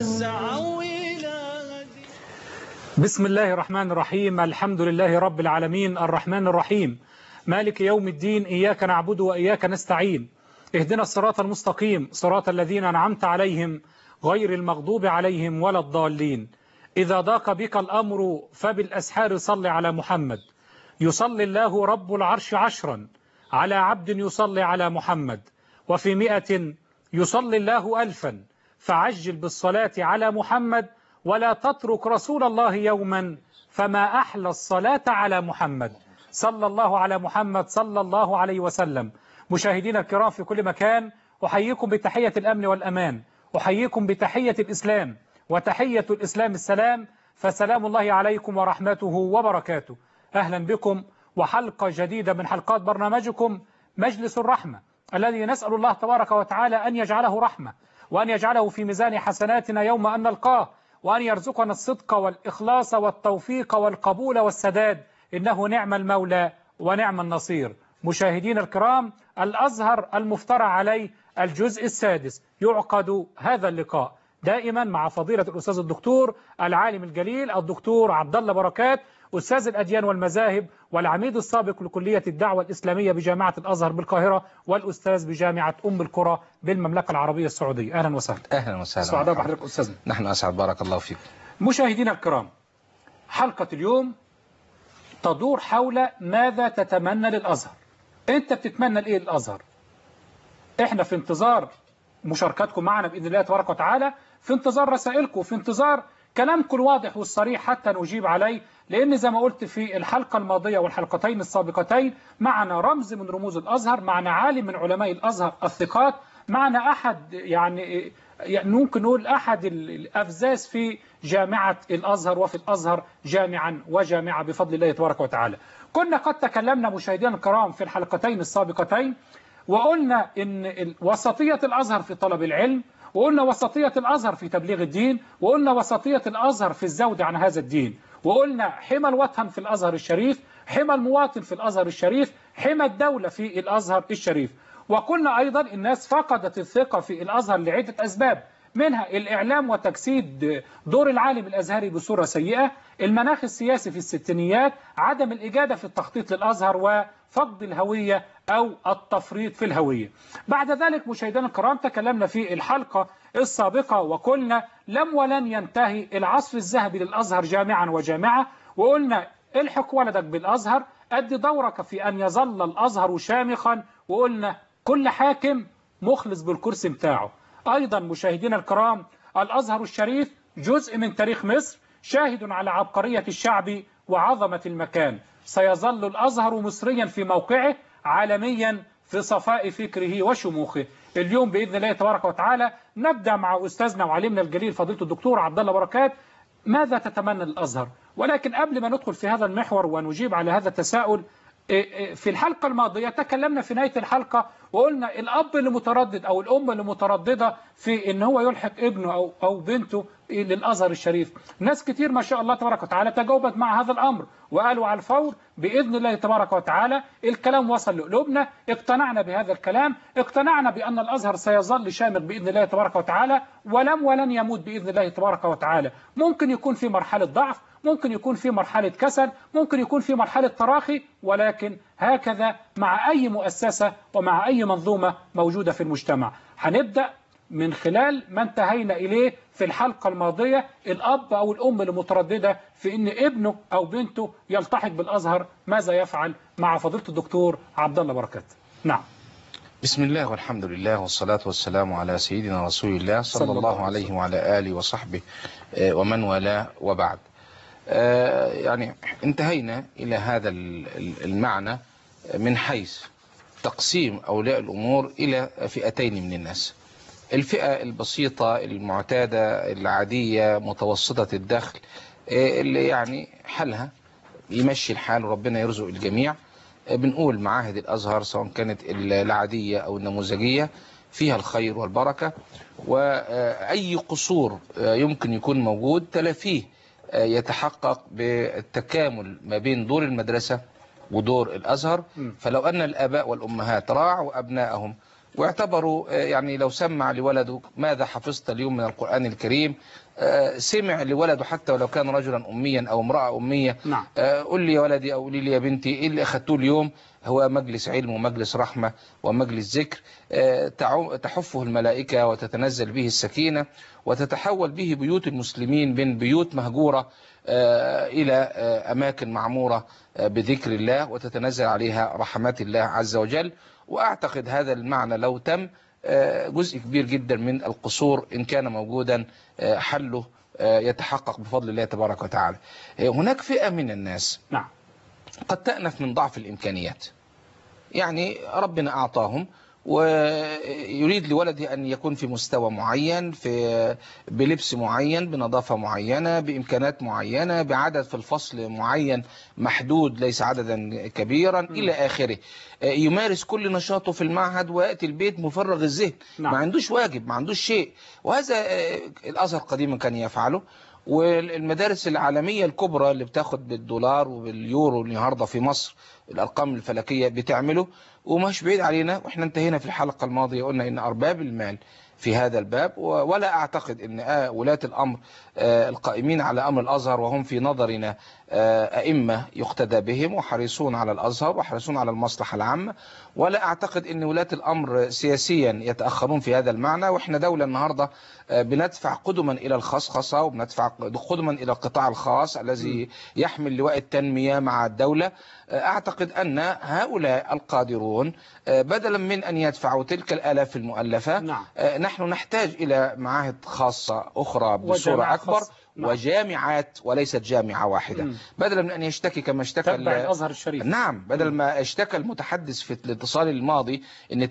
بسم الله الرحمن الرحيم الحمد لله رب العالمين الرحمن الرحيم مالك يوم الدين إياك نعبد وإياك نستعين اهدنا الصراط المستقيم صراط الذين أنعمت عليهم غير المغضوب عليهم ولا الضالين إذا ضاق بك الأمر فبالأسحار صل على محمد يصلي الله رب العرش عشرا على عبد يصلي على محمد وفي مئة يصلي الله ألفا فعجل بالصلاة على محمد ولا تترك رسول الله يوما فما أحلى الصلاة على محمد صلى الله على محمد صلى الله عليه وسلم مشاهدينا الكرام في كل مكان أحييكم بتحية الأمن والأمان أحييكم بتحية الإسلام وتحية الإسلام السلام فسلام الله عليكم ورحمته وبركاته أهلا بكم وحلقة جديدة من حلقات برنامجكم مجلس الرحمة الذي نسأل الله تبارك وتعالى أن يجعله رحمة وأن يجعله في ميزان حسناتنا يوم أن نلقاه وأن يرزقنا الصدق والإخلاص والتوفيق والقبول والسداد إنه نعم المولى ونعم النصير مشاهدين الكرام الأزهر المفترى عليه الجزء السادس يعقد هذا اللقاء دائما مع فضيلة الأستاذ الدكتور العالم الجليل الدكتور عبد الله بركات أستاذ الأديان والمذاهب والعميد السابق لكلية الدعوة الإسلامية بجامعة الأزهر بالقاهرة والأستاذ بجامعة أم القرى بالمملكة العربية السعودية أهلا وسهلا أهلا وسهلا سعداء بحضرتك أستاذنا نحن أسعد بارك الله فيك مشاهدينا الكرام حلقة اليوم تدور حول ماذا تتمنى للأزهر أنت بتتمنى لإيه للأزهر إحنا في انتظار مشاركاتكم معنا بإذن الله تبارك وتعالى في انتظار رسائلكم في انتظار كلامكم الواضح والصريح حتى نجيب عليه لأن زي ما قلت في الحلقة الماضية والحلقتين السابقتين معنا رمز من رموز الأزهر معنا عالم من علماء الأزهر الثقات معنا أحد يعني يعني ممكن نقول أحد الأفزاز في جامعة الأزهر وفي الأزهر جامعا وجامعة بفضل الله تبارك وتعالى كنا قد تكلمنا مشاهدينا الكرام في الحلقتين السابقتين وقلنا إن وسطية الأزهر في طلب العلم وقلنا وسطية الأزهر في تبليغ الدين وقلنا وسطية الأزهر في الزود عن هذا الدين وقلنا حمى الوطن في الأزهر الشريف حمى المواطن في الأزهر الشريف حمى الدولة في الأزهر الشريف وقلنا أيضا الناس فقدت الثقة في الأزهر لعدة أسباب منها الإعلام وتجسيد دور العالم الأزهري بصورة سيئة المناخ السياسي في الستينيات عدم الإجادة في التخطيط للأزهر وفقد الهوية أو التفريط في الهوية بعد ذلك مشاهدينا الكرام تكلمنا في الحلقة السابقة وقلنا لم ولن ينتهي العصر الذهبي للأزهر جامعا وجامعة وقلنا الحق ولدك بالأزهر أدي دورك في أن يظل الأزهر شامخا وقلنا كل حاكم مخلص بالكرسي بتاعه أيضا مشاهدينا الكرام الأزهر الشريف جزء من تاريخ مصر شاهد على عبقرية الشعب وعظمة المكان سيظل الأزهر مصريا في موقعه عالميا في صفاء فكره وشموخه اليوم بإذن الله تبارك وتعالى نبدأ مع أستاذنا وعلمنا الجليل فضيلة الدكتور عبد الله بركات ماذا تتمنى الأزهر ولكن قبل ما ندخل في هذا المحور ونجيب على هذا التساؤل في الحلقة الماضية تكلمنا في نهاية الحلقة وقلنا الأب اللي متردد أو الأم اللي مترددة في إن هو يلحق ابنه أو أو بنته للأزهر الشريف ناس كتير ما شاء الله تبارك وتعالى تجاوبت مع هذا الأمر وقالوا على الفور بإذن الله تبارك وتعالى الكلام وصل لقلوبنا اقتنعنا بهذا الكلام اقتنعنا بأن الأزهر سيظل شامخ بإذن الله تبارك وتعالى ولم ولن يموت بإذن الله تبارك وتعالى ممكن يكون في مرحلة ضعف ممكن يكون في مرحلة كسل ممكن يكون في مرحلة تراخي ولكن هكذا مع أي مؤسسة ومع أي منظومة موجودة في المجتمع هنبدأ من خلال ما انتهينا إليه في الحلقة الماضية الأب أو الأم المترددة في أن ابنه أو بنته يلتحق بالأزهر ماذا يفعل مع فضيلة الدكتور عبد الله بركات نعم بسم الله والحمد لله والصلاة والسلام على سيدنا رسول الله صلى الله عليه وعلى آله وصحبه ومن والاه وبعد يعني انتهينا إلى هذا المعنى من حيث تقسيم أولياء الأمور إلى فئتين من الناس الفئة البسيطة المعتادة العادية متوسطة الدخل اللي يعني حالها يمشي الحال وربنا يرزق الجميع بنقول معاهد الأزهر سواء كانت العادية أو النموذجية فيها الخير والبركة وأي قصور يمكن يكون موجود تلافيه يتحقق بالتكامل ما بين دور المدرسة ودور الأزهر فلو أن الآباء والأمهات راعوا أبنائهم واعتبروا آه، يعني لو سمع لولده ماذا حفظت اليوم من القرآن الكريم آه، سمع لولده حتى ولو كان رجلا أميا أو امرأة أمية نعم آه، قل لي يا ولدي أو قولي لي يا بنتي إيه اللي أخدتوه اليوم هو مجلس علم ومجلس رحمة ومجلس ذكر آه، تعو- تحفه الملائكة وتتنزل به السكينة وتتحول به بيوت المسلمين من بيوت مهجورة آه، إلى آه، أماكن معمورة آه، بذكر الله وتتنزل عليها رحمات الله عز وجل وأعتقد هذا المعنى لو تم آه، جزء كبير جدا من القصور إن كان موجودا آه، حله آه، يتحقق بفضل الله تبارك وتعالى آه، هناك فئة من الناس نعم قد تأنف من ضعف الإمكانيات يعني ربنا أعطاهم ويريد لولده أن يكون في مستوى معين في بلبس معين بنظافة معينة بإمكانات معينة بعدد في الفصل معين محدود ليس عددا كبيرا إلى آخره يمارس كل نشاطه في المعهد ويأتي البيت مفرغ الذهن نعم. ما عندوش واجب ما عندوش شيء وهذا آه، الأزهر قديما كان يفعله والمدارس العالمية الكبرى اللي بتاخد بالدولار وباليورو النهاردة في مصر الأرقام الفلكية بتعمله ومش بعيد علينا واحنا انتهينا في الحلقة الماضية قلنا ان أرباب المال في هذا الباب و- ولا أعتقد أن آه ولاة الأمر آه القائمين على أمر الأزهر وهم في نظرنا آه أئمة يقتدى بهم وحريصون على الأزهر وحريصون على المصلحة العامة ولا أعتقد أن ولاة الأمر سياسيا يتأخرون في هذا المعنى وإحنا دولة النهاردة آه بندفع قدما إلى الخصخصة وبندفع قدما إلى القطاع الخاص الذي يحمل لواء التنمية مع الدولة آه أعتقد أن هؤلاء القادرون آه بدلا من أن يدفعوا تلك الآلاف المؤلفة نعم آه، نحن نحتاج إلى معاهد خاصة أخرى بصورة وجامعات أكبر خاصة. نعم. وجامعات وليست جامعة واحدة مم. بدلا من أن يشتكي كما اشتكى تبع ال- الأزهر الشريف نعم بدل ما اشتكى المتحدث في الاتصال الماضي ان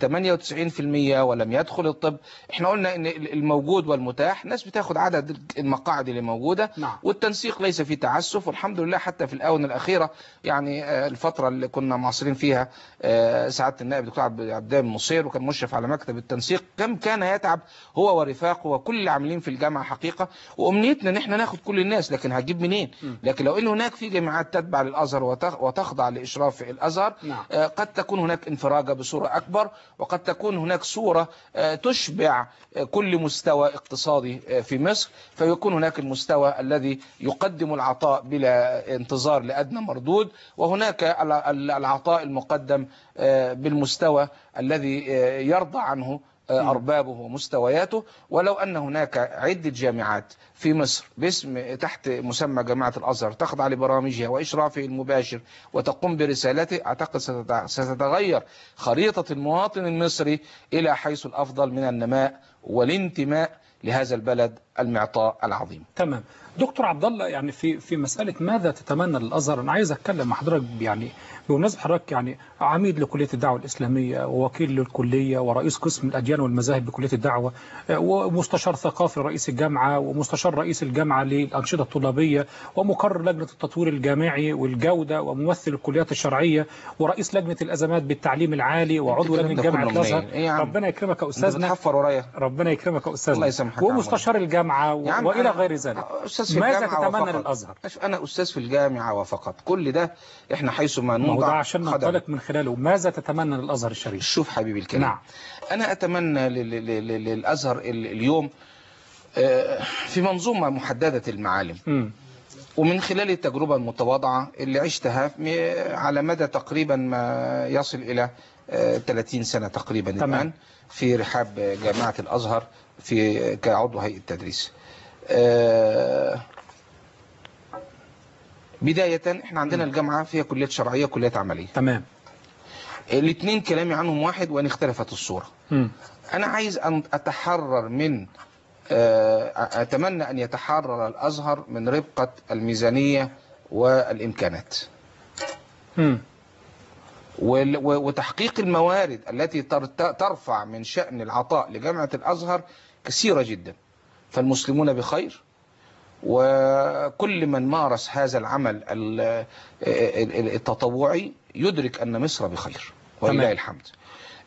98% ولم يدخل الطب احنا قلنا ان الموجود والمتاح ناس بتاخد عدد المقاعد اللي موجودة نعم والتنسيق ليس فيه تعسف والحمد لله حتى في الآونة الأخيرة يعني آه، الفترة اللي كنا معاصرين فيها آه، سعادة النائب دكتور عبد عبد الله النصير وكان مشرف على مكتب التنسيق كم كان يتعب هو ورفاقه وكل العاملين في الجامعة حقيقة وأمنيتنا ان احنا ناخد كل الناس لكن هتجيب منين م. لكن لو ان هناك في جامعات تتبع للأزهر وتخ- وتخضع لإشراف الأزهر نعم آه، قد تكون هناك انفراجة بصورة أكبر وقد تكون هناك صورة آه، تشبع آه، كل مستوى اقتصادي آه، في مصر فيكون هناك المستوى الذي يقدم العطاء بلا انتظار لأدنى مردود وهناك ال- ال- العطاء المقدم آه، بالمستوى الذي آه، يرضى عنه آه، م. أربابه ومستوياته ولو أن هناك عدة جامعات في مصر باسم تحت مسمى جامعة الأزهر تخضع لبرامجها وإشرافه المباشر وتقوم برسالته أعتقد ستت- ستتغير خريطة المواطن المصري إلى حيث الأفضل من النماء والانتماء لهذا البلد المعطاء العظيم تمام دكتور عبد الله يعني في في مساله ماذا تتمنى للازهر انا عايز اتكلم مع حضرتك يعني بمناسبه حضرتك يعني عميد لكليه الدعوه الاسلاميه ووكيل للكليه ورئيس قسم الاديان والمذاهب بكليه الدعوه آه، ومستشار ثقافي رئيس الجامعه ومستشار رئيس الجامعه للانشطه الطلابيه ومقرر لجنه التطوير الجامعي والجوده وممثل الكليات الشرعيه ورئيس لجنه الازمات بالتعليم العالي وعضو الكلام لجنه ده جامعه كله منين؟ الازهر إيه يا عم؟ ربنا يكرمك يا أنت استاذنا بتحفر ورايا ربنا يكرمك يا استاذنا الله يسامحك يا عم. ومستشار الجامعه و... يا عم والى أنا- غير ذلك أستاذ في ماذا الجامعة تتمنى وفقط. للازهر أنا أستاذ في الجامعة وفقط كل ده إحنا حيث ما ما هو ده نوضع عشان خدم. ننطلق من خلاله ماذا تتمنى للازهر الشريف شوف حبيبي الكريم نعم أنا أتمنى لل- لل- لل- للأزهر ال- اليوم آه، في منظومة محددة المعالم امم ومن خلال التجربة المتواضعة اللي عشتها م- على مدى تقريبا ما يصل إلى آه، 30 سنة تقريبا تمام. الآن في رحاب جامعة الأزهر في كعضو هيئة التدريس آه، بداية احنا عندنا الجامعة فيها كليات شرعية وكليات عملية تمام الاثنين كلامي عنهم واحد وان اختلفت الصورة امم أنا عايز أن أتحرر من آه، أتمنى أن يتحرر الأزهر من ربقة الميزانية والإمكانات امم وال- و- وتحقيق الموارد التي تر- ترفع من شأن العطاء لجامعة الأزهر كثيرة جدا فالمسلمون بخير وكل من مارس هذا العمل ال- ال- التطوعي يدرك أن مصر بخير ولله تمام. الحمد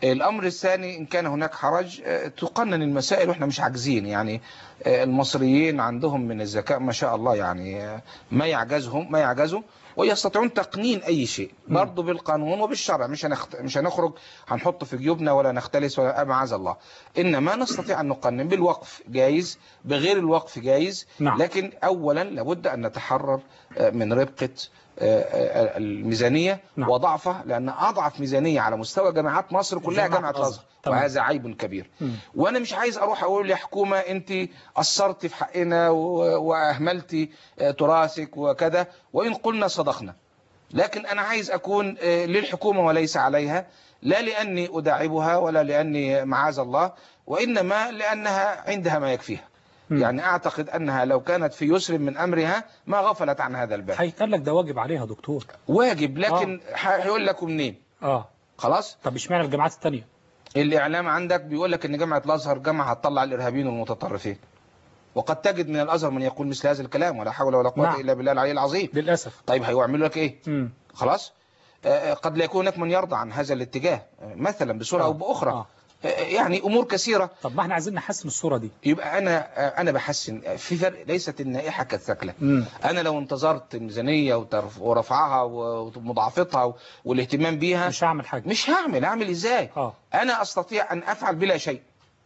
الأمر الثاني إن كان هناك حرج آه، تقنن المسائل وإحنا مش عاجزين يعني آه، المصريين عندهم من الذكاء ما شاء الله يعني آه، ما يعجزهم ما يعجزوا ويستطيعون تقنين أي شيء مم. برضه بالقانون وبالشرع مش هنخت... مش هنخرج هنحط في جيوبنا ولا نختلس ولا معاذ الله إنما نستطيع أن نقنن بالوقف جايز بغير الوقف جايز نعم. لكن أولا لابد أن نتحرر آه، من ربقة آه، آه، الميزانية نعم. وضعفها لأن أضعف ميزانية على مستوى جامعات مصر كلها جامعة جامعة الأزهر. الأزهر تمام. وهذا عيب كبير مم. وانا مش عايز اروح اقول يا حكومه انت قصرتي في حقنا و- واهملتي آه، تراثك وكذا وان قلنا صدقنا لكن انا عايز اكون آه، للحكومه وليس عليها لا لاني اداعبها ولا لاني معاذ الله وانما لانها عندها ما يكفيها مم. يعني اعتقد انها لو كانت في يسر من امرها ما غفلت عن هذا الباب هيتقال لك ده واجب عليها دكتور واجب لكن هيقول لكم منين اه خلاص طب اشمعنى الجامعات التانية الإعلام عندك بيقول لك إن جامعة الأزهر جامعة هتطلع الإرهابيين والمتطرفين وقد تجد من الأزهر من يقول مثل هذا الكلام ولا حول ولا قوة نعم. إلا بالله العلي العظيم للأسف طيب هيعملوا لك إيه مم. خلاص آه، آه، قد لا يكون هناك من يرضى عن هذا الاتجاه آه، مثلا بصورة آه. أو بأخرى آه. آه، يعني أمور كثيرة طب ما احنا عايزين نحسن الصورة دي يبقى أنا آه، أنا بحسن آه، في فرق ليست النائحة كالثكلة مم. أنا لو انتظرت الميزانية وترف- ورفعها ومضاعفتها و- والاهتمام بيها مش هعمل حاجة مش هعمل أعمل إزاي اه أنا أستطيع أن أفعل بلا شيء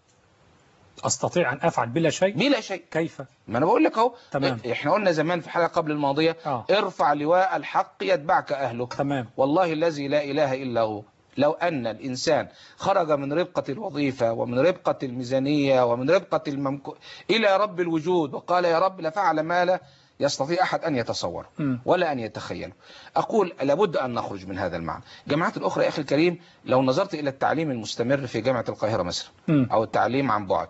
استطيع ان افعل بلا شيء بلا شيء كيف ما انا بقول لك اهو تمام. احنا قلنا زمان في الحلقه قبل الماضيه آه. ارفع لواء الحق يتبعك اهله تمام والله الذي لا اله الا هو لو ان الانسان خرج من ربقه الوظيفه ومن ربقه الميزانيه ومن ربقه الممكو الى رب الوجود وقال يا رب لفعل ما لا يستطيع احد ان يتصوره مم. ولا ان يتخيله اقول لابد ان نخرج من هذا المعنى جامعات الاخرى يا اخي الكريم لو نظرت الى التعليم المستمر في جامعه القاهره مثلا مم. او التعليم عن بعد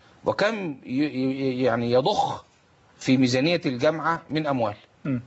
وكم ي- ي- يعني يضخ في ميزانية الجامعة من أموال مم.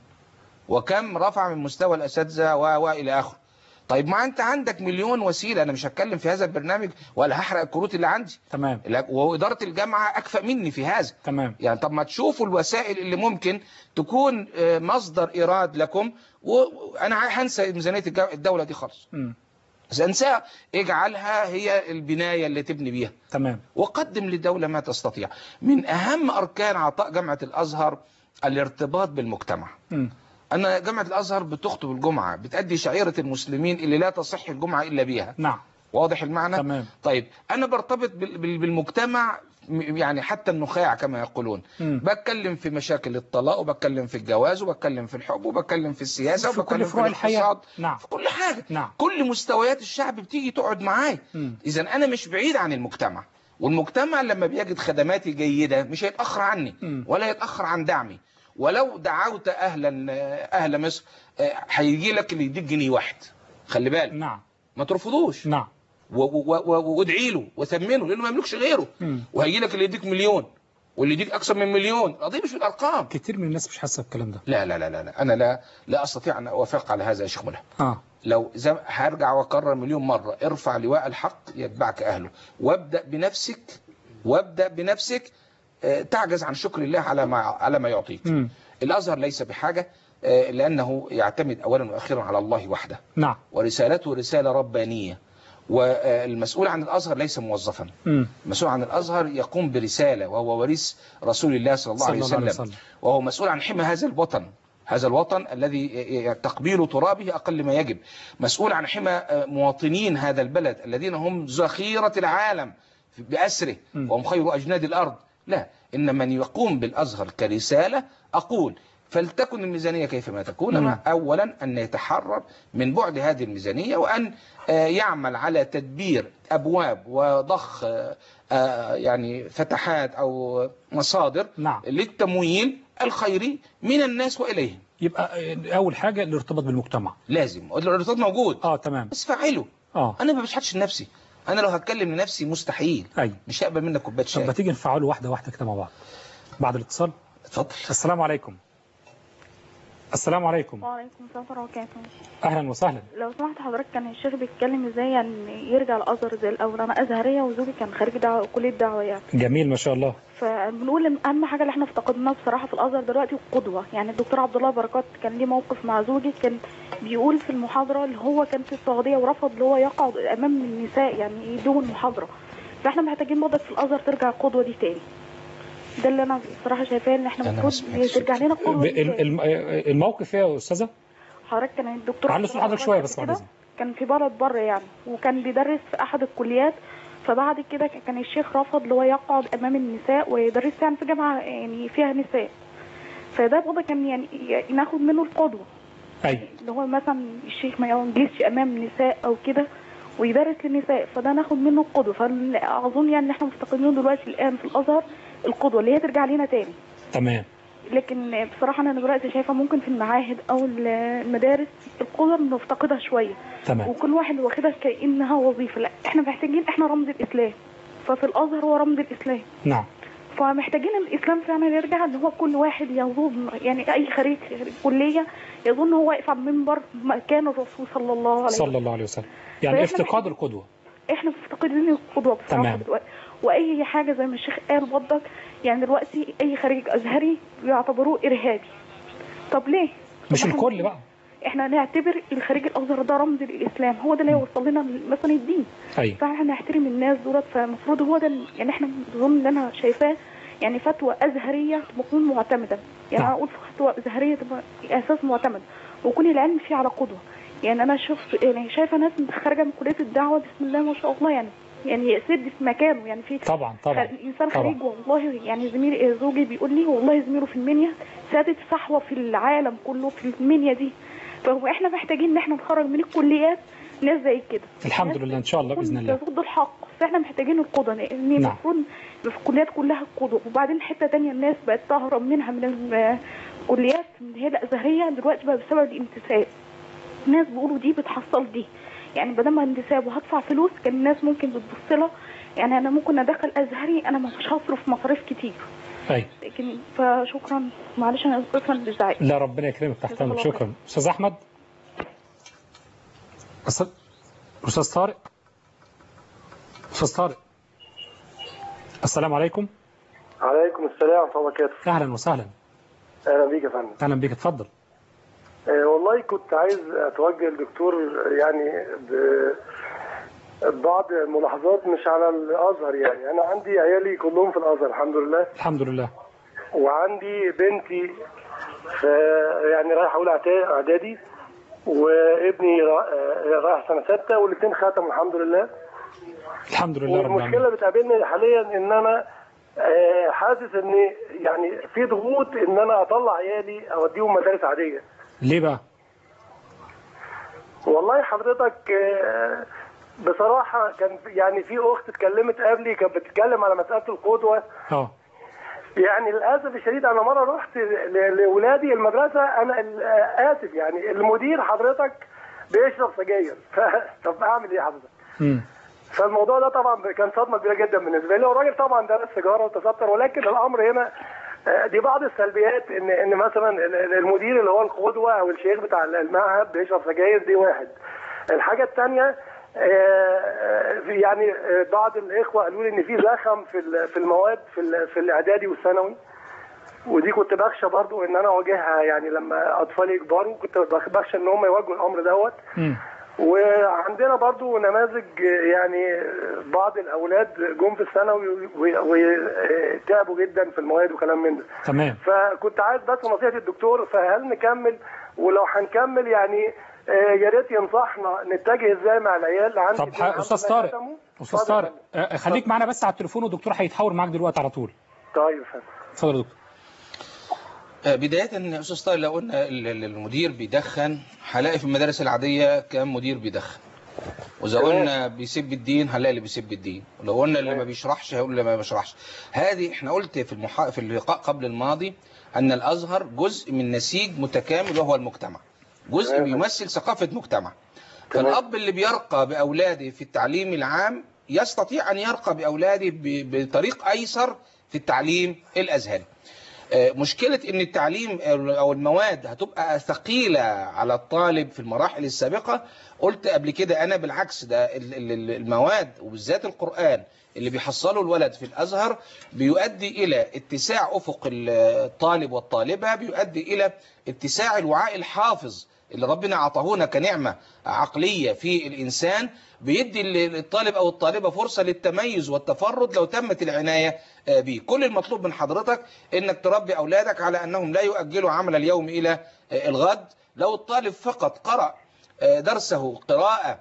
وكم رفع من مستوى الأساتذة و- وإلى آخره طيب ما أنت عندك مليون وسيلة أنا مش هتكلم في هذا البرنامج ولا هحرق الكروت اللي عندي تمام لا- وإدارة الجامعة أكفأ مني في هذا تمام يعني طب ما تشوفوا الوسائل اللي ممكن تكون آه، مصدر إيراد لكم وأنا هنسى ميزانية الجا- الدولة دي خالص مم. انساها اجعلها هي البناية اللي تبني بيها تمام وقدم للدولة ما تستطيع من أهم أركان عطاء جامعة الأزهر الارتباط بالمجتمع مم. أن جامعة الأزهر بتخطب الجمعة بتأدي شعيرة المسلمين اللي لا تصح الجمعة إلا بيها نعم واضح المعنى؟ تمام طيب أنا برتبط بال- بال- بالمجتمع م- يعني حتى النخاع كما يقولون مم. بتكلم في مشاكل الطلاق وبتكلم في الجواز وبتكلم في الحب وبتكلم في السياسة في وبتكلم كل في فروع الحياة الاقتصاد نعم في كل حاجة نعم كل مستويات الشعب بتيجي تقعد معاي مم. اذا انا مش بعيد عن المجتمع والمجتمع لما بيجد خدماتي جيدة مش هيتأخر عني مم. ولا يتأخر عن دعمي ولو دعوت اهلا اهل مصر آه، هيجي لك اللي يديك جنيه واحد خلي بالك نعم ما ترفضوش نعم و- و- و- وادعي له وثمنه لانه ما يملكش غيره مم. وهيجي لك اللي يديك مليون واللي يديك اكثر من مليون القضيه مش بالارقام كتير من الناس مش حاسه بالكلام ده لا لا لا لا لا. انا لا لا استطيع ان اوافق على هذا يا شيخ ملهم اه لو زي هرجع واكرر مليون مره ارفع لواء الحق يتبعك اهله وابدا بنفسك وابدا بنفسك آه، تعجز عن شكر الله على ما على ما يعطيك مم. الازهر ليس بحاجه آه، لانه يعتمد اولا واخيرا على الله وحده نعم ورسالته رساله ربانيه والمسؤول عن الازهر ليس موظفا مم. المسؤول عن الازهر يقوم برساله وهو وريث رسول الله صلى الله عليه صلى الله عليه وسلم وسلم وهو مسؤول عن حمى هذا الوطن هذا الوطن الذي تقبيل ترابه أقل ما يجب مسؤول عن حمى مواطنين هذا البلد الذين هم ذخيرة العالم بأسره م. وهم خير أجناد الأرض لا إن من يقوم بالأزهر كرسالة أقول فلتكن الميزانية كيفما تكون م. مع أولا أن يتحرر من بعد هذه الميزانية وأن آه، يعمل على تدبير أبواب وضخ آه، آه، يعني فتحات أو مصادر نعم للتمويل الخيري من الناس وإليهم يبقى آه، اول حاجه الارتباط بالمجتمع لازم الارتباط موجود اه تمام بس فعله اه انا ما بشحتش لنفسي انا لو هتكلم لنفسي مستحيل ايوه مش هقبل منك كوبايه طب ما شاي تيجي نفعله واحده واحده كده مع بعض بعد الاتصال اتفضل السلام عليكم السلام عليكم وعليكم السلام ورحمة الله وبركاته أهلا وسهلا لو سمحت حضرتك كان الشيخ بيتكلم ازاي يعني يرجع الازهر زي الاول انا ازهريه وزوجي كان خريج دعوه كليه دعوه يعني جميل ما شاء الله فبنقول ان اهم حاجه اللي احنا افتقدناها بصراحه في الازهر دلوقتي القدوه يعني الدكتور عبد الله بركات كان ليه موقف مع زوجي كان بيقول في المحاضره اللي هو كان في السعوديه ورفض اللي هو يقعد امام النساء يعني يدوم المحاضره فاحنا محتاجين برضك في الازهر ترجع القدوه دي تاني ده اللي انا بصراحه شايفاه ان احنا أنا ما المفروض سمعتش. ترجع لنا القدوه ب- دي الم- تاني. الم- الموقف ايه يا أستاذة حضرتك كان الدكتور علي عبد صوت الله حضرتك شوية بركات بس بعد كده إذنك. كان في بلد بره يعني وكان بيدرس في احد الكليات فبعد كده كان الشيخ رفض اللي هو يقعد امام النساء ويدرس يعني في جامعه يعني فيها نساء فده برضه كان يعني ي- ناخد منه القدوه أي اللي هو مثلا الشيخ ما يجلسش امام نساء او كده ويدرس للنساء فده ناخد منه القدوه فاظن يعني ان احنا مفتقدين دلوقتي الان في الازهر القدوه اللي هي ترجع لنا تاني تمام لكن بصراحه انا دلوقتي شايفه ممكن في المعاهد او المدارس القدوه بنفتقدها شويه تمام وكل واحد واخدها كانها وظيفه لا احنا محتاجين احنا رمز الاسلام ففي الازهر هو رمز الاسلام نعم فمحتاجين الاسلام فعلا يرجع ان هو كل واحد يظن يعني اي خريج كليه يظن هو واقف على المنبر مكان الرسول صلى الله عليه وسلم صلى الله عليه وسلم يعني فإحنا افتقاد القدوة احنا مفتقدين القدوه بصراحه تمام. دلوقتي واي حاجه زي ما الشيخ قال برضك يعني دلوقتي اي خريج ازهري بيعتبروه ارهابي طب ليه؟ مش طب إحنا- الكل بقى احنا نعتبر الخريج الازهر ده رمز للاسلام هو ده اللي هيوصل لنا مثلا الدين أي فاحنا نحترم الناس دولت فالمفروض هو ده ال- يعني احنا اظن اللي انا شايفاه يعني فتوى ازهريه تكون معتمده يعني نعم. انا اقول فتوى ازهريه تبقى اساس معتمد ويكون العلم فيه على قدوه يعني انا شفت يعني شايفه ناس خارجه من كليه الدعوه بسم الله ما شاء الله يعني يعني يسد في مكانه يعني في طبعا طبعا الانسان طبعا. خريج والله يعني زميلي زوجي بيقول لي والله زميله في المنيا سادت صحوه في العالم كله في المنيا دي فهو احنا محتاجين ان احنا نخرج من الكليات ناس زي كده الحمد ناس لله إن شاء الله بإذن الله ضد الحق فاحنا محتاجين القدوه لان نعم. المفروض في الكليات كلها القدوه وبعدين حته تانية الناس بقت تهرب منها من الكليات اللي هي الازهريه دلوقتي بقى بسبب الانتساب الناس بيقولوا دي بتحصل دي يعني بدل ما انتساب وهدفع فلوس كان الناس ممكن بتبص لها يعني انا ممكن ادخل ازهري انا مش هصرف مصاريف كتير أي لكن فشكرا معلش انا اسفه بالزعيق لا ربنا يكرمك تحت جزاك أمرك الله شكرا أستاذ أحمد أستاذ أستاذ طارق أستاذ طارق السلام عليكم عليكم السلام ورحمة الله وبركاته أهلا وسهلا أهلا بيك يا فندم أهلا بيك اتفضل آه والله كنت عايز أتوجه للدكتور يعني ب- ببعض الملاحظات مش على الأزهر يعني أنا عندي عيالي كلهم في الأزهر الحمد لله الحمد لله وعندي بنتي في يعني رايح أولى إعتا- إعدادي وابني را- آه، رايح سنة ستة والاثنين ختموا الحمد لله الحمد لله رب والمشكله العالمين بتقابلني حاليا ان انا آه، حاسس ان يعني في ضغوط ان انا اطلع عيالي اوديهم مدارس عاديه ليه بقى والله حضرتك آه، بصراحه كان في- يعني في اخت اتكلمت قبلي كانت بتتكلم على مساله القدوه اه يعني للاسف الشديد انا مره رحت ل- لاولادي المدرسه انا ال- آه، اسف يعني المدير حضرتك بيشرب سجاير ف- طب اعمل ايه حضرتك؟ امم فالموضوع ده طبعا كان صدمه كبيره جدا بالنسبه لي والراجل طبعا درس سيجاره وتستر ولكن الامر هنا آه، دي بعض السلبيات ان ان مثلا ال- ال- المدير اللي هو القدوه او الشيخ بتاع المعهد بيشرب سجاير دي واحد الحاجه الثانيه يعني آه، بعض الاخوه قالوا لي ان في زخم في ال- في المواد في ال- في الاعدادي والثانوي ودي كنت بخشى برضو ان انا اواجهها يعني لما اطفالي يكبروا كنت بخ- بخشى ان هم يواجهوا الامر دوت امم وعندنا برضو نماذج يعني بعض الاولاد جم في الثانوي وتعبوا جدا في المواد وكلام من ده تمام فكنت عايز بس نصيحه الدكتور فهل نكمل ولو هنكمل يعني آه، يا ريت ينصحنا نتجه ازاي مع العيال عندي طب ح- استاذ طارق استاذ اتفضل طارق يا آه، خليك معانا بس على التليفون والدكتور هيتحاور معاك دلوقتي على طول طيب يا فندم. اتفضل يا دكتور آه، بداية أستاذ طارق لو قلنا ال- ال- المدير بيدخن هلاقي في المدارس العادية كام مدير بيدخن وإذا تمام. قلنا بيسب الدين هنلاقي اللي بيسب الدين ولو قلنا اللي ما بيشرحش هيقول اللي ما بيشرحش هذه احنا قلت في المحا... في اللقاء قبل الماضي أن الأزهر جزء من نسيج متكامل وهو المجتمع جزء تمام. بيمثل ثقافة مجتمع تمام. فالأب اللي بيرقى بأولاده في التعليم العام يستطيع أن يرقى بأولاده ب- بطريق أيسر في التعليم الأزهري آه، مشكلة ان التعليم او المواد هتبقى ثقيلة على الطالب في المراحل السابقة قلت قبل كده انا بالعكس ده ال- ال- ال- المواد وبالذات القرآن اللي بيحصله الولد في الازهر بيؤدي الى اتساع افق الطالب والطالبة بيؤدي الى اتساع الوعاء الحافظ اللي ربنا عطاهونا كنعمة عقلية في الإنسان بيدي للطالب أو الطالبة فرصة للتميز والتفرد لو تمت العناية آه، به كل المطلوب من حضرتك إنك تربي أولادك على أنهم لا يؤجلوا عمل اليوم إلى آه، الغد لو الطالب فقط قرأ آه، درسه قراءة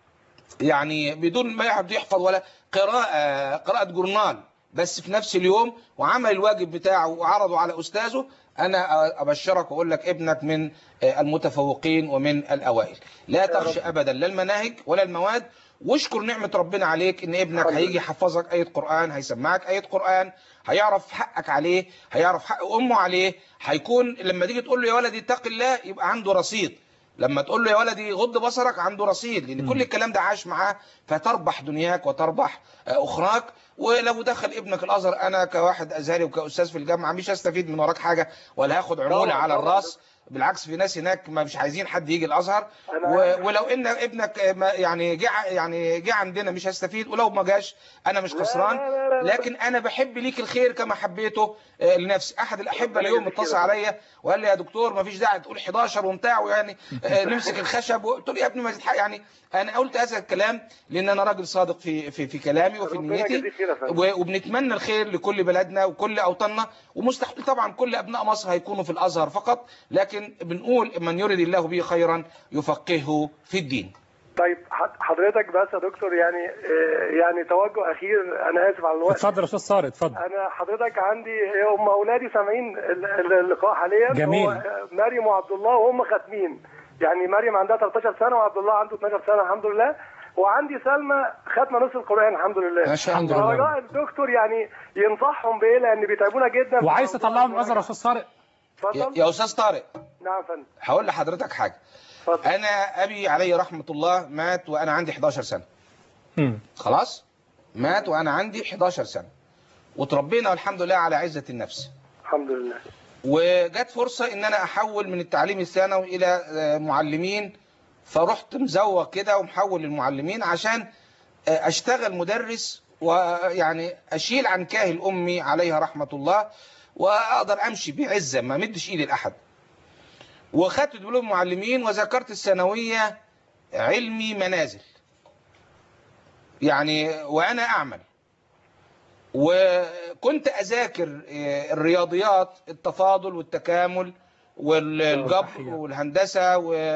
يعني بدون ما يحب يحفظ ولا قراءة قراءة جورنال بس في نفس اليوم وعمل الواجب بتاعه وعرضه على أستاذه أنا أبشرك وأقول لك ابنك من المتفوقين ومن الأوائل لا تخشى أبدا لا المناهج ولا المواد واشكر نعمة ربنا عليك ان ابنك هيجي يحفظك آية قرآن هيسمعك آية قرآن هيعرف حقك عليه هيعرف حق أمه عليه هيكون لما تيجي تقول له يا ولدي اتق الله يبقى عنده رصيد لما تقول له يا ولدي غض بصرك عنده رصيد لان كل الكلام ده عاش معاه فتربح دنياك وتربح آه، اخراك ولو دخل ابنك الازهر انا كواحد ازهري وكاستاذ في الجامعه مش هستفيد من وراك حاجه ولا هاخد عموله طبعاً، على طبعاً. الراس بالعكس في ناس هناك ما مش عايزين حد يجي الازهر أنا و... عارف. ولو ان ابنك آه، ما يعني جه ع- يعني جه عندنا مش هستفيد ولو ما جاش انا مش لا، خسران لا، لا، لا، لا. لكن انا بحب ليك الخير كما حبيته آه، لنفسي احد الاحبه ربنا اليوم يجزيك اتصل خير. عليا وقال لي يا دكتور ما فيش داعي تقول 11 وبتاع ويعني آه، نمسك الخشب قلت له يا ابني ما تتحق يعني انا قلت هذا الكلام لان انا راجل صادق في في في كلامي وفي ربنا نيتي يجزيك خير يا فندم. و- وبنتمنى الخير لكل بلدنا وكل اوطاننا ومستحيل طبعا كل ابناء مصر هيكونوا في الازهر فقط لكن بنقول من يريد الله به خيرا يفقهه في الدين طيب حض- حضرتك بس يا دكتور يعني آه، يعني توجه اخير انا اسف على الوقت اتفضل يا استاذ صارت اتفضل انا حضرتك عندي هم اولادي سامعين ال- ال- اللقاء حاليا جميل. هو آه، مريم وعبد الله وهم ختمين يعني مريم عندها 13 سنه وعبد الله عنده 12 سنه الحمد لله وعندي سلمى ختمه نص القران الحمد لله ما شاء الحمد الله لله. رجاء الدكتور يعني ينصحهم بايه لان بيتعبونا جدا وعايز تطلعه من الازهر يا استاذ صارت يا اتفضل يا استاذ طارق نعم يا فندم هقول لحضرتك حاجه اتفضل انا ابي عليه رحمه الله مات وانا عندي 11 سنه مم. خلاص مات وانا عندي 11 سنه وتربينا والحمد لله على عزه النفس الحمد لله وجت فرصة ان انا احول من التعليم الثانوي الى آه، معلمين فرحت مزوق كده ومحول للمعلمين عشان آه، اشتغل مدرس ويعني اشيل عن كاهل امي عليها رحمة الله واقدر امشي بعزة ما مدش ايدي لاحد وخدت دبلوم معلمين وذكرت الثانوية علمي منازل يعني وانا اعمل وكنت أذاكر آه، الرياضيات التفاضل والتكامل والجبر صحيح. والهندسة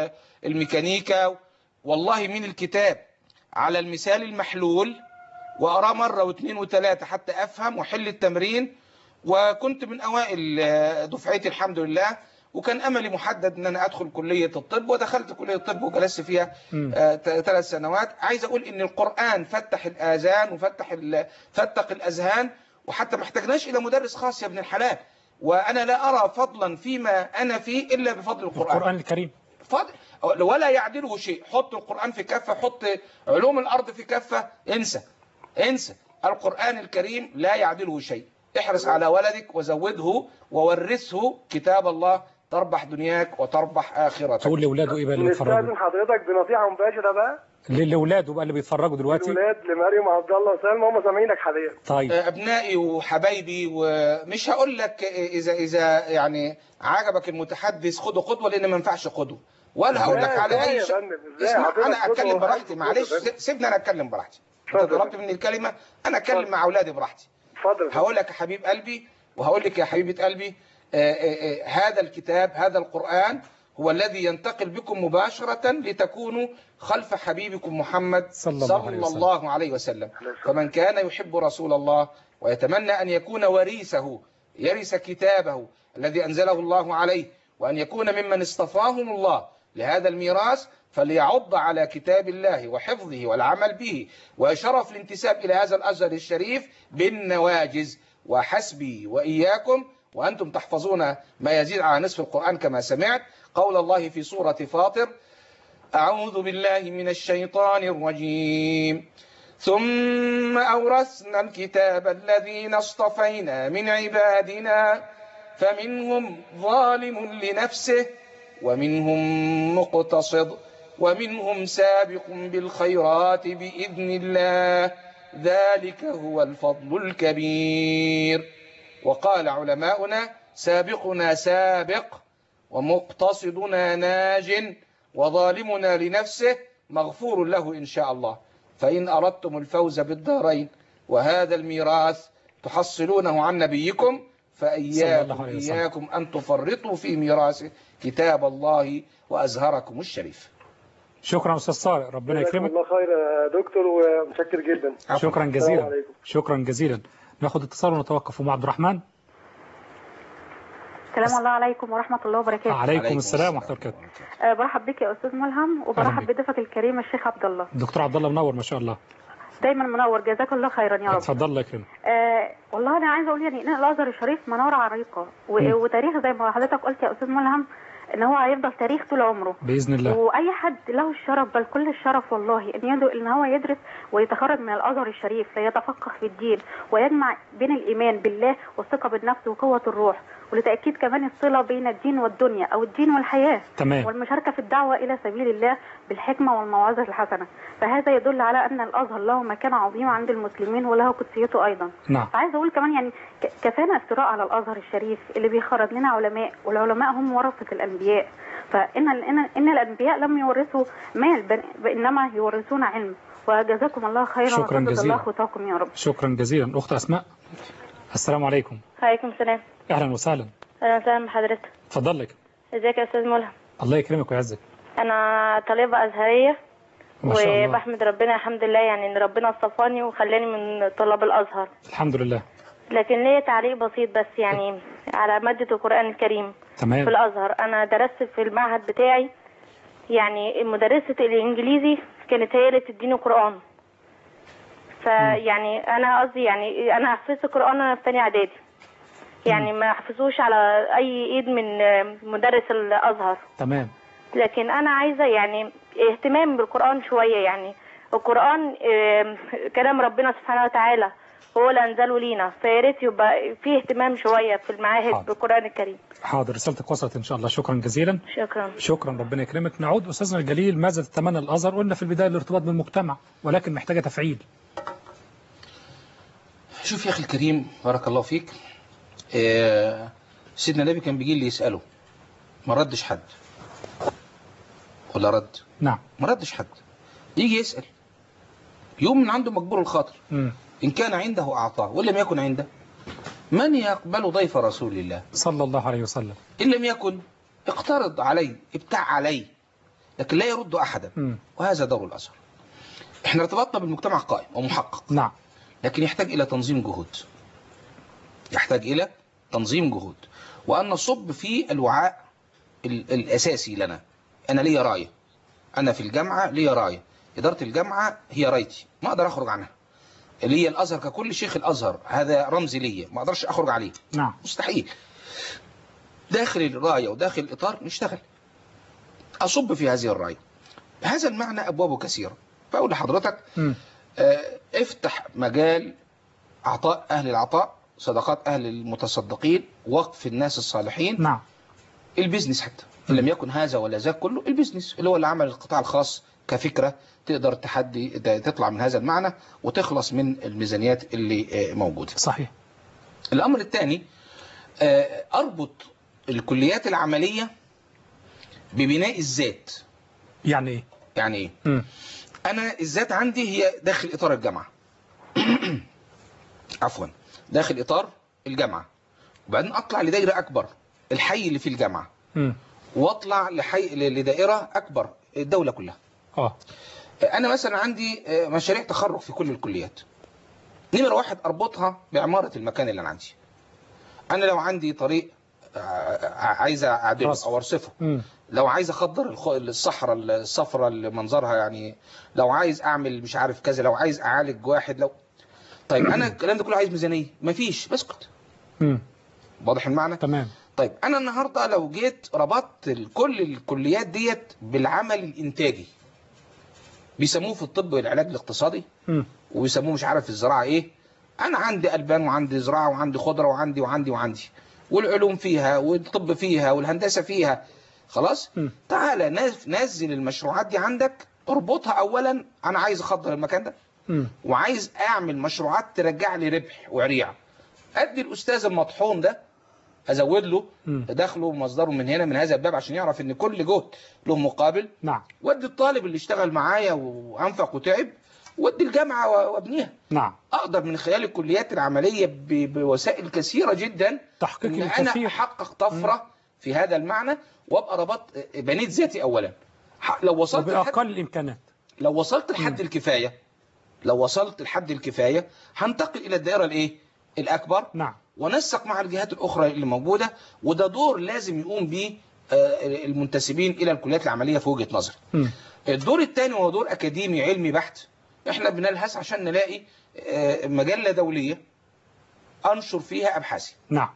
والميكانيكا والله من الكتاب على المثال المحلول وأراه مرة واثنين وثلاثة حتى أفهم وحل التمرين وكنت من أوائل آه، دفعتي الحمد لله وكان أملي محدد أن أنا أدخل كلية الطب ودخلت كلية الطب وجلست فيها مم. آه، ت- ثلاث سنوات عايز أقول أن القرآن فتح الآذان وفتح ال- فتق الأذهان وحتى ما احتاجناش إلى مدرس خاص يا ابن الحلال وأنا لا أرى فضلا فيما أنا فيه إلا بفضل القرآن القرآن الكريم فضل ولا يعدله شيء حط القرآن في كفة حط علوم الأرض في كفة انسى انسى القرآن الكريم لا يعدله شيء احرص على ولدك وزوده وورثه كتاب الله تربح دنياك وتربح آخرتك تقول لاولاده ايه بقى اللي نستاذن بيتفرجوا حضرتك بنصيحه مباشره بقى لاولاده بقى اللي بيتفرجوا دلوقتي الولاد لمريم وعبد الله وسلمى هم سامعينك حاليا طيب أبنائي وحبايبي ومش هقول لك إذا إذا يعني عجبك المتحدث خده قدوة لأن ما ينفعش قدوه ولا هقول لك ازاي على يا أي شيء فندم؟ ازاي اسمع حضرتك أنا أتكلم قدوة براحتي وحضرتك معلش قدوة يا فندم؟ سيبني أنا أتكلم براحتي أنت اتفضل. طلبت مني الكلمة أنا أتكلم اتفضل. مع أولادي براحتي اتفضل يا فندم. هقول لك يا حبيب قلبي وهقول لك يا حبيبة قلبي آه، آه، آه، هذا الكتاب هذا القرآن هو الذي ينتقل بكم مباشرة لتكونوا خلف حبيبكم محمد صلى الله عليه صلى وسلم. الله عليه وسلم فمن كان يحب رسول الله ويتمنى أن يكون وريثه يرث كتابه الذي أنزله الله عليه وأن يكون ممن اصطفاهم الله لهذا الميراث فليعض على كتاب الله وحفظه والعمل به وشرف الانتساب إلى هذا الأزهر الشريف بالنواجز وحسبي وإياكم وأنتم تحفظون ما يزيد على نصف القرآن كما سمعت قول الله في سورة فاطر أعوذ بالله من الشيطان الرجيم ثم أورثنا الكتاب الذين اصطفينا من عبادنا فمنهم ظالم لنفسه ومنهم مقتصد ومنهم سابق بالخيرات بإذن الله ذلك هو الفضل الكبير وقال علماؤنا سابقنا سابق ومقتصدنا ناج وظالمنا لنفسه مغفور له إن شاء الله فإن أردتم الفوز بالدارين وهذا الميراث تحصلونه عن نبيكم صلى فإياكم الله عليه وسلم. إياكم أن تفرطوا في ميراثه كتاب الله وأزهركم الشريف شكرا أستاذ طارق ربنا جزاكم يكرمك الله خير يا دكتور ومتشكر جدا شكرا السلام جزيلا عليكم. شكرا جزيلا ناخد اتصال ونتوقف مع عبد الرحمن السلام الله عليكم ورحمة الله وبركاته عليكم السلام ورحمة الله وبركاته أه برحب بك يا أستاذ ملهم أهلا وبرحب بك. بضيفك الكريم الشيخ عبد الله الدكتور عبد الله منور ما شاء الله دايما منور جزاك الله خيرا يا رب اتفضل الله يكرمك آه والله انا عايزه اقول يعني ان الازهر الشريف مناره عريقه و- مم. وتاريخ زي ما حضرتك قلت يا استاذ ملهم ان هو هيفضل تاريخ طول عمره بإذن الله واي حد له الشرف بل كل الشرف والله ان يدعو ان هو يدرس ويتخرج من الازهر الشريف ليتفقه في الدين ويجمع بين الايمان بالله والثقه بالنفس وقوه الروح ولتاكيد كمان الصله بين الدين والدنيا او الدين والحياه تمام والمشاركة في الدعوة إلى سبيل الله بالحكمة والموعظة الحسنة فهذا يدل على أن الأزهر له مكانة عظيمة عند المسلمين وله قدسيته أيضا نعم فعايز أقول كمان يعني ك- كفانا افتراء على الأزهر الشريف اللي بيخرج لنا علماء والعلماء هم ورثة الأنبياء فإن إن, إن الأنبياء لم يورثوا مال بل- إنما يورثون علم وجزاكم الله خيرا شكراً وسدد جزيلاً. الله خطاكم يا رب شكرا جزيلا أخت أسماء السلام عليكم عليكم السلام أهلا وسهلا اهلا وسهلا بحضرتك اتفضل لك ازيك يا استاذ ملهم الله يكرمك ويعزك انا طالبه ازهريه ما شاء الله وبحمد ربنا الحمد لله يعني ان ربنا اصطفاني وخلاني من طلاب الازهر الحمد لله لكن ليا تعليق بسيط بس يعني على ماده القران الكريم في تمام الازهر انا درست في المعهد بتاعي يعني مدرسه الانجليزي كانت هي اللي بتديني قران فيعني انا قصدي يعني انا حفظت القران وانا في ثانيه اعدادي يعني ما حفظوش على اي ايد من مدرس الازهر تمام لكن انا عايزه يعني اهتمام بالقران شويه يعني القران آم، كلام ربنا سبحانه وتعالى هو اللي انزله لينا فيا ريت يبقى فيه اهتمام شويه في المعاهد حاضر. بالقران الكريم حاضر رسالتك وصلت إن شاء الله شكرا جزيلا شكرا شكرا ربنا يكرمك نعود أستاذنا الجليل ماذا تتمنى الأزهر قلنا في البداية الارتباط بالمجتمع ولكن محتاجة تفعيل شوف يا أخي الكريم بارك الله فيك آه، سيدنا النبي كان بيجي لي يسأله ما ردش حد ولا رد نعم ما ردش حد يجي يسأل يوم من عنده مجبور الخاطر مم. إن كان عنده أعطاه وإن لم يكن عنده من يقبل ضيف رسول الله صلى الله عليه وسلم إن لم يكن اقترض عليه ابتاع عليه لكن لا يرد أحدا مم. وهذا دور الأزهر احنا ارتباطنا بالمجتمع قائم ومحقق نعم لكن يحتاج إلى تنظيم جهود يحتاج إلى تنظيم جهود وأن نصب في الوعاء ال- الأساسي لنا أنا ليا راية أنا في الجامعة ليا راية إدارة الجامعة هي رايتي ما أقدر أخرج عنها ليا الأزهر ككل شيخ الأزهر هذا رمز ليا ما أقدرش أخرج عليه نعم مستحيل داخل الراية وداخل الإطار نشتغل أصب في هذه الراية هذا المعنى أبوابه كثيرة فأقول لحضرتك مم. آه، افتح مجال عطاء أهل العطاء صدقات أهل المتصدقين وقف الناس الصالحين نعم البيزنس حتى إن لم يكن هذا ولا ذاك كله البيزنس اللي هو اللي عمل القطاع الخاص كفكرة تقدر تحدي تطلع من هذا المعنى وتخلص من الميزانيات اللي آه، موجودة صحيح الأمر الثاني آه، أربط الكليات العملية ببناء الذات يعني إيه يعني إيه؟ مم. أنا الذات عندي هي داخل إطار الجامعة عفوا داخل إطار الجامعة وبعدين أطلع لدائرة أكبر الحي اللي في الجامعة مم. وأطلع لحي لدائرة أكبر الدولة كلها اه أنا مثلا عندي آه، مشاريع تخرج في كل الكليات نمرة واحد أربطها بعمارة المكان اللي أنا عندي أنا لو عندي طريق آه، عايز أعدله رصف. أو أرصفه مم. لو عايز اخضر الخ- الصحراء الصفراء اللي منظرها يعني لو عايز اعمل مش عارف كذا لو عايز اعالج واحد لو طيب انا الكلام ده كله عايز ميزانيه مفيش بسكت مم. واضح المعنى تمام طيب انا النهارده لو جيت ربطت ال- كل الكليات ديت بالعمل الانتاجي بيسموه في الطب والعلاج الاقتصادي مم. وبيسموه مش عارف في الزراعه ايه انا عندي البان وعندي زراعه وعندي خضره وعندي وعندي وعندي والعلوم فيها والطب فيها والهندسة فيها خلاص مم. تعالى نز- نزل المشروعات دي عندك اربطها اولا انا عايز اخضر المكان ده مم. وعايز اعمل مشروعات ترجع لي ربح وعريع ادي الاستاذ المطحون ده ازود له مم. دخله ومصدره من هنا من هذا الباب عشان يعرف ان كل جهد له مقابل نعم وادي الطالب اللي اشتغل معايا وانفق وتعب وادي الجامعه و- وابنيها نعم اقدر من خلال الكليات العمليه ب- بوسائل كثيره جدا تحقيق ان انا الكثير احقق طفره في هذا المعنى وابقى ربطت بنيت ذاتي اولا ح- لو وصلت لحد وبأقل الإمكانات لو وصلت لحد الكفايه لو وصلت لحد الكفايه هنتقل الى الدائره الايه الاكبر نعم ونسق مع الجهات الاخرى اللي موجوده وده دور لازم يقوم به آه، المنتسبين الى الكليات العمليه في وجهه نظري مم. الدور الثاني هو دور اكاديمي علمي بحت احنا بنلهث عشان نلاقي آه، مجله دوليه انشر فيها ابحاثي نعم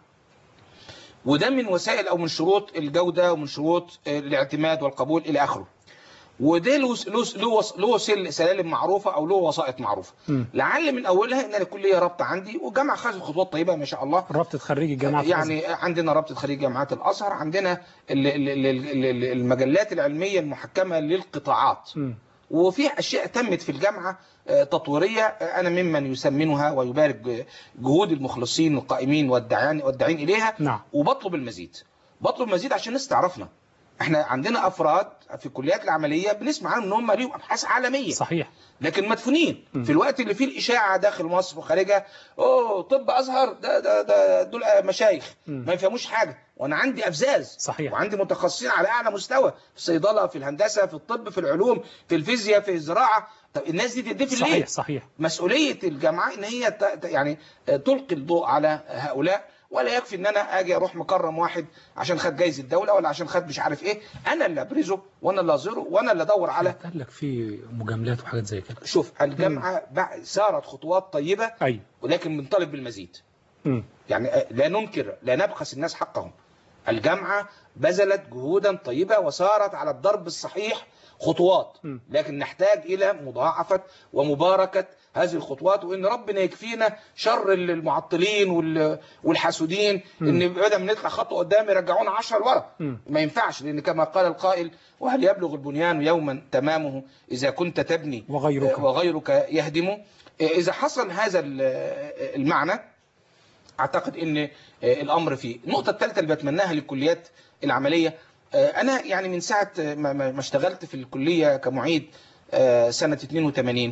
وده من وسائل او من شروط الجوده ومن شروط آه، الاعتماد والقبول الى اخره وده له له له وس- له سل- سلالم معروفه او له وسائط معروفه مم. لعل من اولها ان الكليه رابطه عندي وجامعه خدت خطوات طيبه ما شاء الله رابطة خريجي الجامعة يعني عندنا رابطه خريج جامعات الازهر عندنا ال- ال- ال- ال- ال- المجلات العلميه المحكمه للقطاعات مم. وفي اشياء تمت في الجامعه آه، تطويريه آه، انا ممن يسمنها ويبارك ج- جهود المخلصين القائمين والداعين والداعين اليها نعم وبطلب المزيد بطلب مزيد عشان الناس تعرفنا احنا عندنا افراد في الكليات العمليه بنسمع عنهم ان هم ليهم ابحاث عالميه صحيح لكن مدفونين مم. في الوقت اللي فيه الاشاعه داخل مصر وخارجها اوه طب ازهر ده ده ده دول مشايخ مم. ما يفهموش حاجه وانا عندي افزاز صحيح. وعندي متخصصين على اعلى مستوى في الصيدله في الهندسه في الطب في العلوم في الفيزياء في الزراعه طب الناس دي تدفن ليه صحيح صحيح مسؤوليه الجامعه ان هي ت- ت- يعني تلقي الضوء على هؤلاء ولا يكفي ان انا اجي اروح مكرم واحد عشان خد جايزه الدوله ولا عشان خد مش عارف ايه انا اللي ابرزه وانا اللي اظهره وانا اللي ادور على قال لك في مجاملات وحاجات زي كده شوف الجامعه بع- سارت خطوات طيبه أيوة ولكن بنطالب بالمزيد مم. يعني لا ننكر لا نبخس الناس حقهم الجامعة بذلت جهودا طيبة وسارت على الضرب الصحيح خطوات م. لكن نحتاج إلى مضاعفة ومباركة هذه الخطوات وإن ربنا يكفينا شر المعطلين وال- والحاسدين م. إن بدل ما نطلع خطوة قدام يرجعونا عشرة لورا م. ما ينفعش لأن كما قال القائل وهل يبلغ البنيان يوما تمامه إذا كنت تبني وغيرك. وغيرك يهدم إذا حصل هذا ال- المعنى اعتقد ان الامر فيه النقطه الثالثه اللي بتمناها للكليات العمليه انا يعني من ساعه ما ما- ما اشتغلت في الكليه كمعيد سنه 82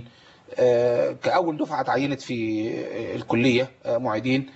كاول دفعه اتعينت في الكليه معيدين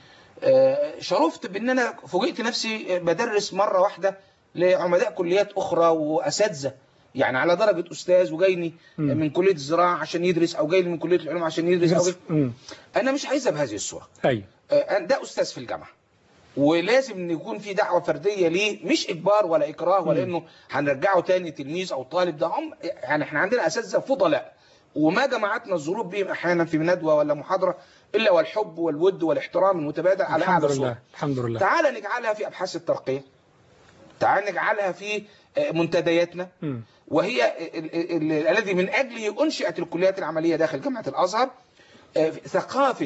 شرفت بان انا فوجئت نفسي بدرس مره واحده لعمداء كليات اخرى واساتذه يعني على درجه استاذ وجايني مم. من كليه الزراعه عشان يدرس او جاي من كليه العلوم عشان يدرس او جاي مم. انا مش عايزها بهذه الصوره أيوة آه، ده استاذ في الجامعه ولازم ان يكون في دعوه فرديه ليه مش اجبار ولا اكراه ولا مم. انه هنرجعه تاني تلميذ او طالب ده هم يعني احنا عندنا اساتذه فضلاء وما جمعتنا الظروف بهم احيانا في ندوه ولا محاضره الا والحب والود والاحترام المتبادل على الحمد اعلى لله صوره الحمد لله تعال نجعلها في ابحاث الترقيه تعال نجعلها في آه، منتدياتنا مم. وهي ال- ال- ال- الذي من أجله أنشئت الكليات العملية داخل جامعة الأزهر آه، ثقافة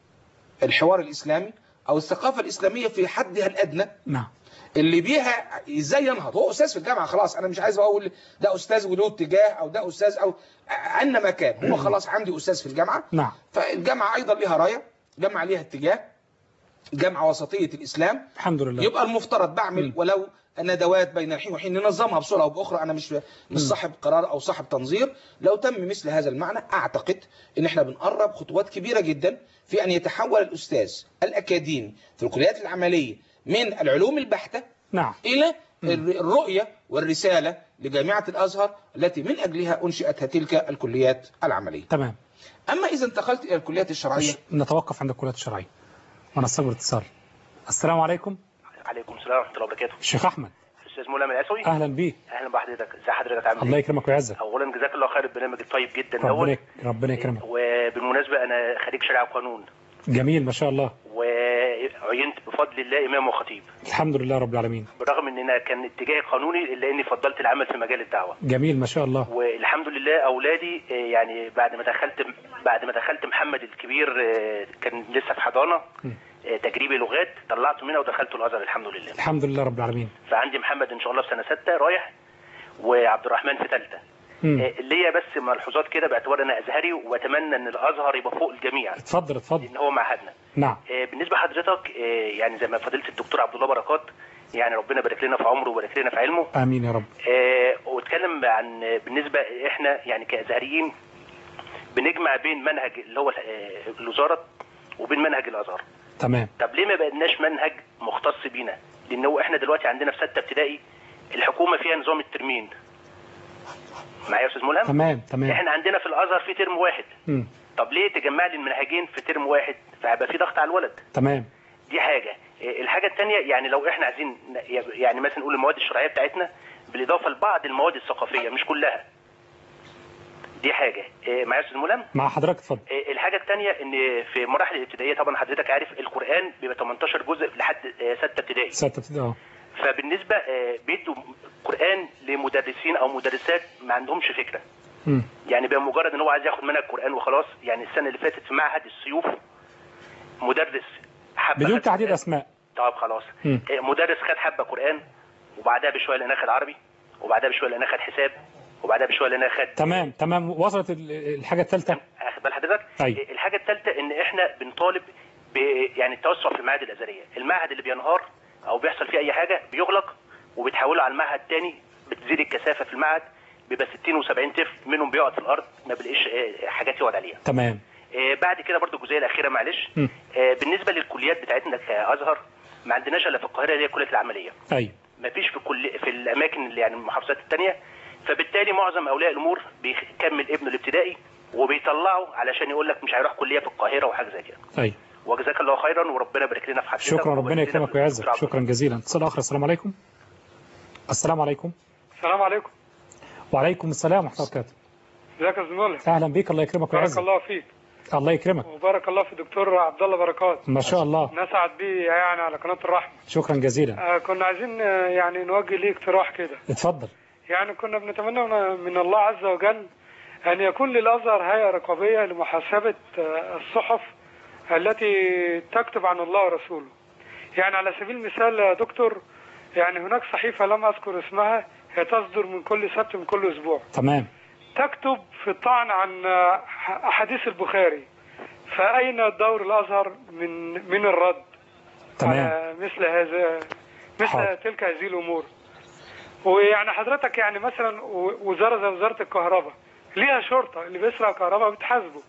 الحوار الإسلامي أو الثقافة الإسلامية في حدها الأدنى نعم اللي بيها ازاي ينهض هو استاذ في الجامعه خلاص انا مش عايز اقول ده استاذ وله اتجاه او ده استاذ او ان ما كان هو خلاص عندي استاذ في الجامعه نعم فالجامعه ايضا لها رايه جامعه ليها اتجاه جامعه وسطيه الاسلام الحمد لله يبقى المفترض بعمل مم. ولو ندوات بين الحين والحين ننظمها بصوره او باخرى انا مش مش صاحب قرار او صاحب تنظير لو تم مثل هذا المعنى اعتقد ان احنا بنقرب خطوات كبيره جدا في ان يتحول الاستاذ الاكاديمي في الكليات العمليه من العلوم البحته نعم الى الرؤيه والرساله لجامعه الازهر التي من اجلها انشئت تلك الكليات العمليه. تمام اما اذا انتقلت الى الكليات الشرعيه نتوقف عند الكليات الشرعية ونستقبل اتصال السلام عليكم عليكم السلام ورحمه الله وبركاته الشيخ أحمد استاذ مولى من الاسوي أهلا بيك اهلا بحضرتك ازي حضرتك عامل الله ايه يكرمك ويعزك اولا جزاك الله خير البرنامج الطيب جدا ربنا الاول يك- ربنا يكرمك وبالمناسبه انا خريج شرع وقانون جميل ما شاء الله وعينت بفضل الله امام وخطيب الحمد لله رب العالمين برغم ان انا كان اتجاهي قانوني الا اني فضلت العمل في مجال الدعوه جميل ما شاء الله والحمد لله اولادي آه، يعني بعد ما دخلت بعد ما دخلت محمد الكبير آه، كان لسه في حضانه آه، تجريبي لغات طلعته منها ودخلته الازهر الحمد لله الحمد لله رب العالمين فعندي محمد ان شاء الله في سنه سته رايح وعبد الرحمن في ثالثه مم. آه، ليا بس ملحوظات كده باعتبار انا ازهري واتمنى ان الازهر يبقى فوق الجميع اتفضل اتفضل ان هو معهدنا نعم آه، بالنسبه لحضرتك آه، يعني زي ما فضيله الدكتور عبد الله بركات يعني ربنا يبارك لنا في عمره ويبارك لنا في علمه امين يا رب آه، واتكلم عن آه، بالنسبه احنا يعني كازهريين بنجمع بين منهج اللي هو آه، الوزاره وبين منهج الازهر تمام طب ليه ما بقيناش منهج مختص بينا لان هو احنا دلوقتي عندنا في سته ابتدائي الحكومه فيها نظام الترمين معايا يا استاذ ملهم تمام تمام احنا عندنا في الازهر في ترم واحد مم. طب ليه تجمع لي المنهجين في ترم واحد فهيبقى في ضغط على الولد تمام دي حاجه إيه، الحاجه الثانيه يعني لو احنا عايزين ن- يعني مثلا نقول المواد الشرعيه بتاعتنا بالاضافه لبعض المواد الثقافيه مش كلها دي حاجه إيه، معايا يا استاذ ملهم مع حضرتك اتفضل إيه، الحاجه الثانيه ان في مراحل الابتدائيه طبعا حضرتك عارف القران بيبقى 18 جزء لحد آه، سته ابتدائي ستة ابتدائي اه فبالنسبه آه، بيدوا قران لمدرسين او مدرسات ما عندهمش فكره مم. يعني بمجرد ان هو عايز ياخد منها القران وخلاص يعني السنه اللي فاتت في معهد السيوف مدرس حبه بدون خد تحديد قرآن. اسماء طب خلاص مم. إيه، مدرس خد حبه قران وبعدها بشويه لقيناه خد عربي وبعدها بشويه لقيناه خد حساب وبعدها بشويه لقيناه خد تمام تمام وصلت ال- الحاجة الثالثة اخد بال حضرتك أيوة. إيه، الحاجه الثالثه ان احنا بنطالب ب يعني التوسع في المعاهد الازهريه المعهد اللي بينهار او بيحصل فيه اي حاجه بيغلق وبيتحولوا على المعهد تاني بتزيد الكثافه في المعهد بيبقى 60 و70 طفل منهم بيقعد في الارض ما بيلاقيش آه، حاجات يقعد عليها تمام آه، بعد كده برضو الجزئيه الاخيره معلش مم. آه، بالنسبه للكليات بتاعتنا كازهر ما عندناش الا في القاهره اللي هي كليه العمليه ايوه ما فيش في كل في الاماكن اللي يعني المحافظات الثانيه فبالتالي معظم اولياء الامور بيكمل ابنه الابتدائي وبيطلعه علشان يقول لك مش هيروح كليه في القاهره وحاجه زي كده ايوه وجزاك الله خيرا وربنا يبارك لنا في حضرتك شكرا ربنا ويبارك لنا يكرمك في ويعزك الدكتور عبد شكرا جزيلا اتصال اخر السلام عليكم السلام عليكم السلام عليكم وعليكم السلام ورحمه الله وبركاته ازيك يا زميلي اهلا بيك الله يكرمك بارك ويعزك الله فيك الله يكرمك وبارك الله في الدكتور عبد الله بركات ما شاء الله نسعد بيه يعني على قناه الرحمه شكرا جزيلا آه كنا عايزين آه، يعني نوجه ليه اقتراح كده اتفضل يعني كنا بنتمنى من- من الله عز وجل ان يكون للازهر هيئه رقابيه لمحاسبه آه، الصحف التي تكتب عن الله ورسوله يعني على سبيل المثال يا دكتور يعني هناك صحيفه لم اذكر اسمها هي تصدر من كل سبت من كل اسبوع تمام تكتب في الطعن عن آه، أحاديث البخاري فأين دور الأزهر من من الرد تمام على مثل هذا مثل حاضر. تلك هذه الأمور ويعني حضرتك يعني مثلا و- وزارة زي وزارة الكهرباء ليها شرطة اللي بيسرق كهرباء بتحاسبه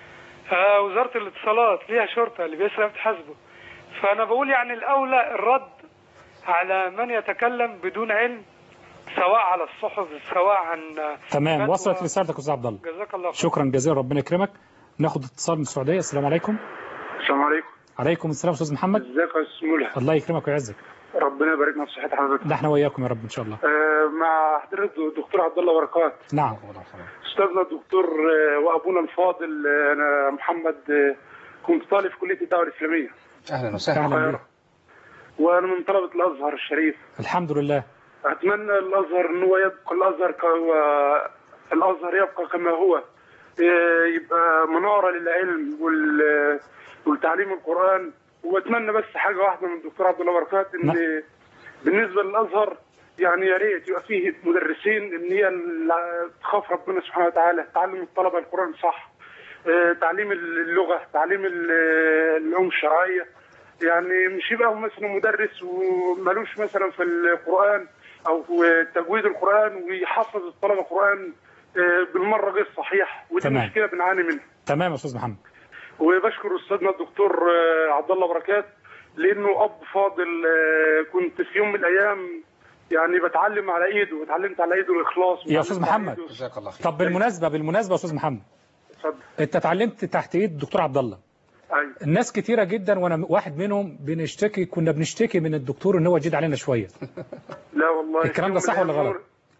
آه وزارة الاتصالات ليها شرطة اللي بيسرق بتحاسبه فأنا بقول يعني الأولى الرد على من يتكلم بدون علم سواء على الصحف سواء عن آه، تمام فتوى- وصلت رسالتك يا استاذ عبد الله جزاك الله خير شكرا جزيلا ربنا يكرمك ناخد اتصال من السعوديه السلام عليكم السلام عليكم عليكم السلام استاذ محمد ازيك يا استاذ ملهم الله يكرمك ويعزك ربنا يبارك لنا في صحه حضرتك ده احنا وياكم يا رب ان شاء الله آه، مع حضرتك الدكتور عبد الله بركات نعم استاذنا الدكتور آه، وابونا الفاضل آه، انا محمد آه، كنت طالب في كليه الدعوه الاسلاميه اهلا وسهلا اهلا بك وانا من طلبه الازهر الشريف الحمد لله اتمنى الازهر ان هو يبقى الازهر ك... و- الازهر يبقى كما هو آه، يبقى مناره للعلم وال... والتعليم القران واتمنى بس حاجه واحده من الدكتور عبد الله بركات ان نعم. بالنسبه للازهر يعني يا ريت يبقى فيه مدرسين ان هي ال- تخاف ربنا سبحانه وتعالى تعلم الطلبه القران صح آه، تعليم اللغه تعليم ال- العلوم الشرعيه يعني مش يبقى هو مثلا مدرس ومالوش مثلا في القران او في تجويد القران ويحفظ الطلبه القران آه، بالمره غير صحيح ودي تمام. مشكله بنعاني منها تمام يا استاذ محمد وبشكر استاذنا الدكتور آه، عبد الله بركات لانه اب فاضل آه، كنت في يوم من الايام يعني بتعلم على ايده وتعلمت على ايده الاخلاص يا أستاذ وتعلمت على محمد. إيده- جزاك الله خير طب بالمناسبه بالمناسبه يا استاذ محمد اتفضل انت اتعلمت تحت ايد الدكتور عبد الله ايوه الناس كتيره جدا وانا واحد منهم بنشتكي كنا بنشتكي من الدكتور ان هو جديد علينا شويه لا والله الكلام ده في يوم صح من ولا الأيام غلط؟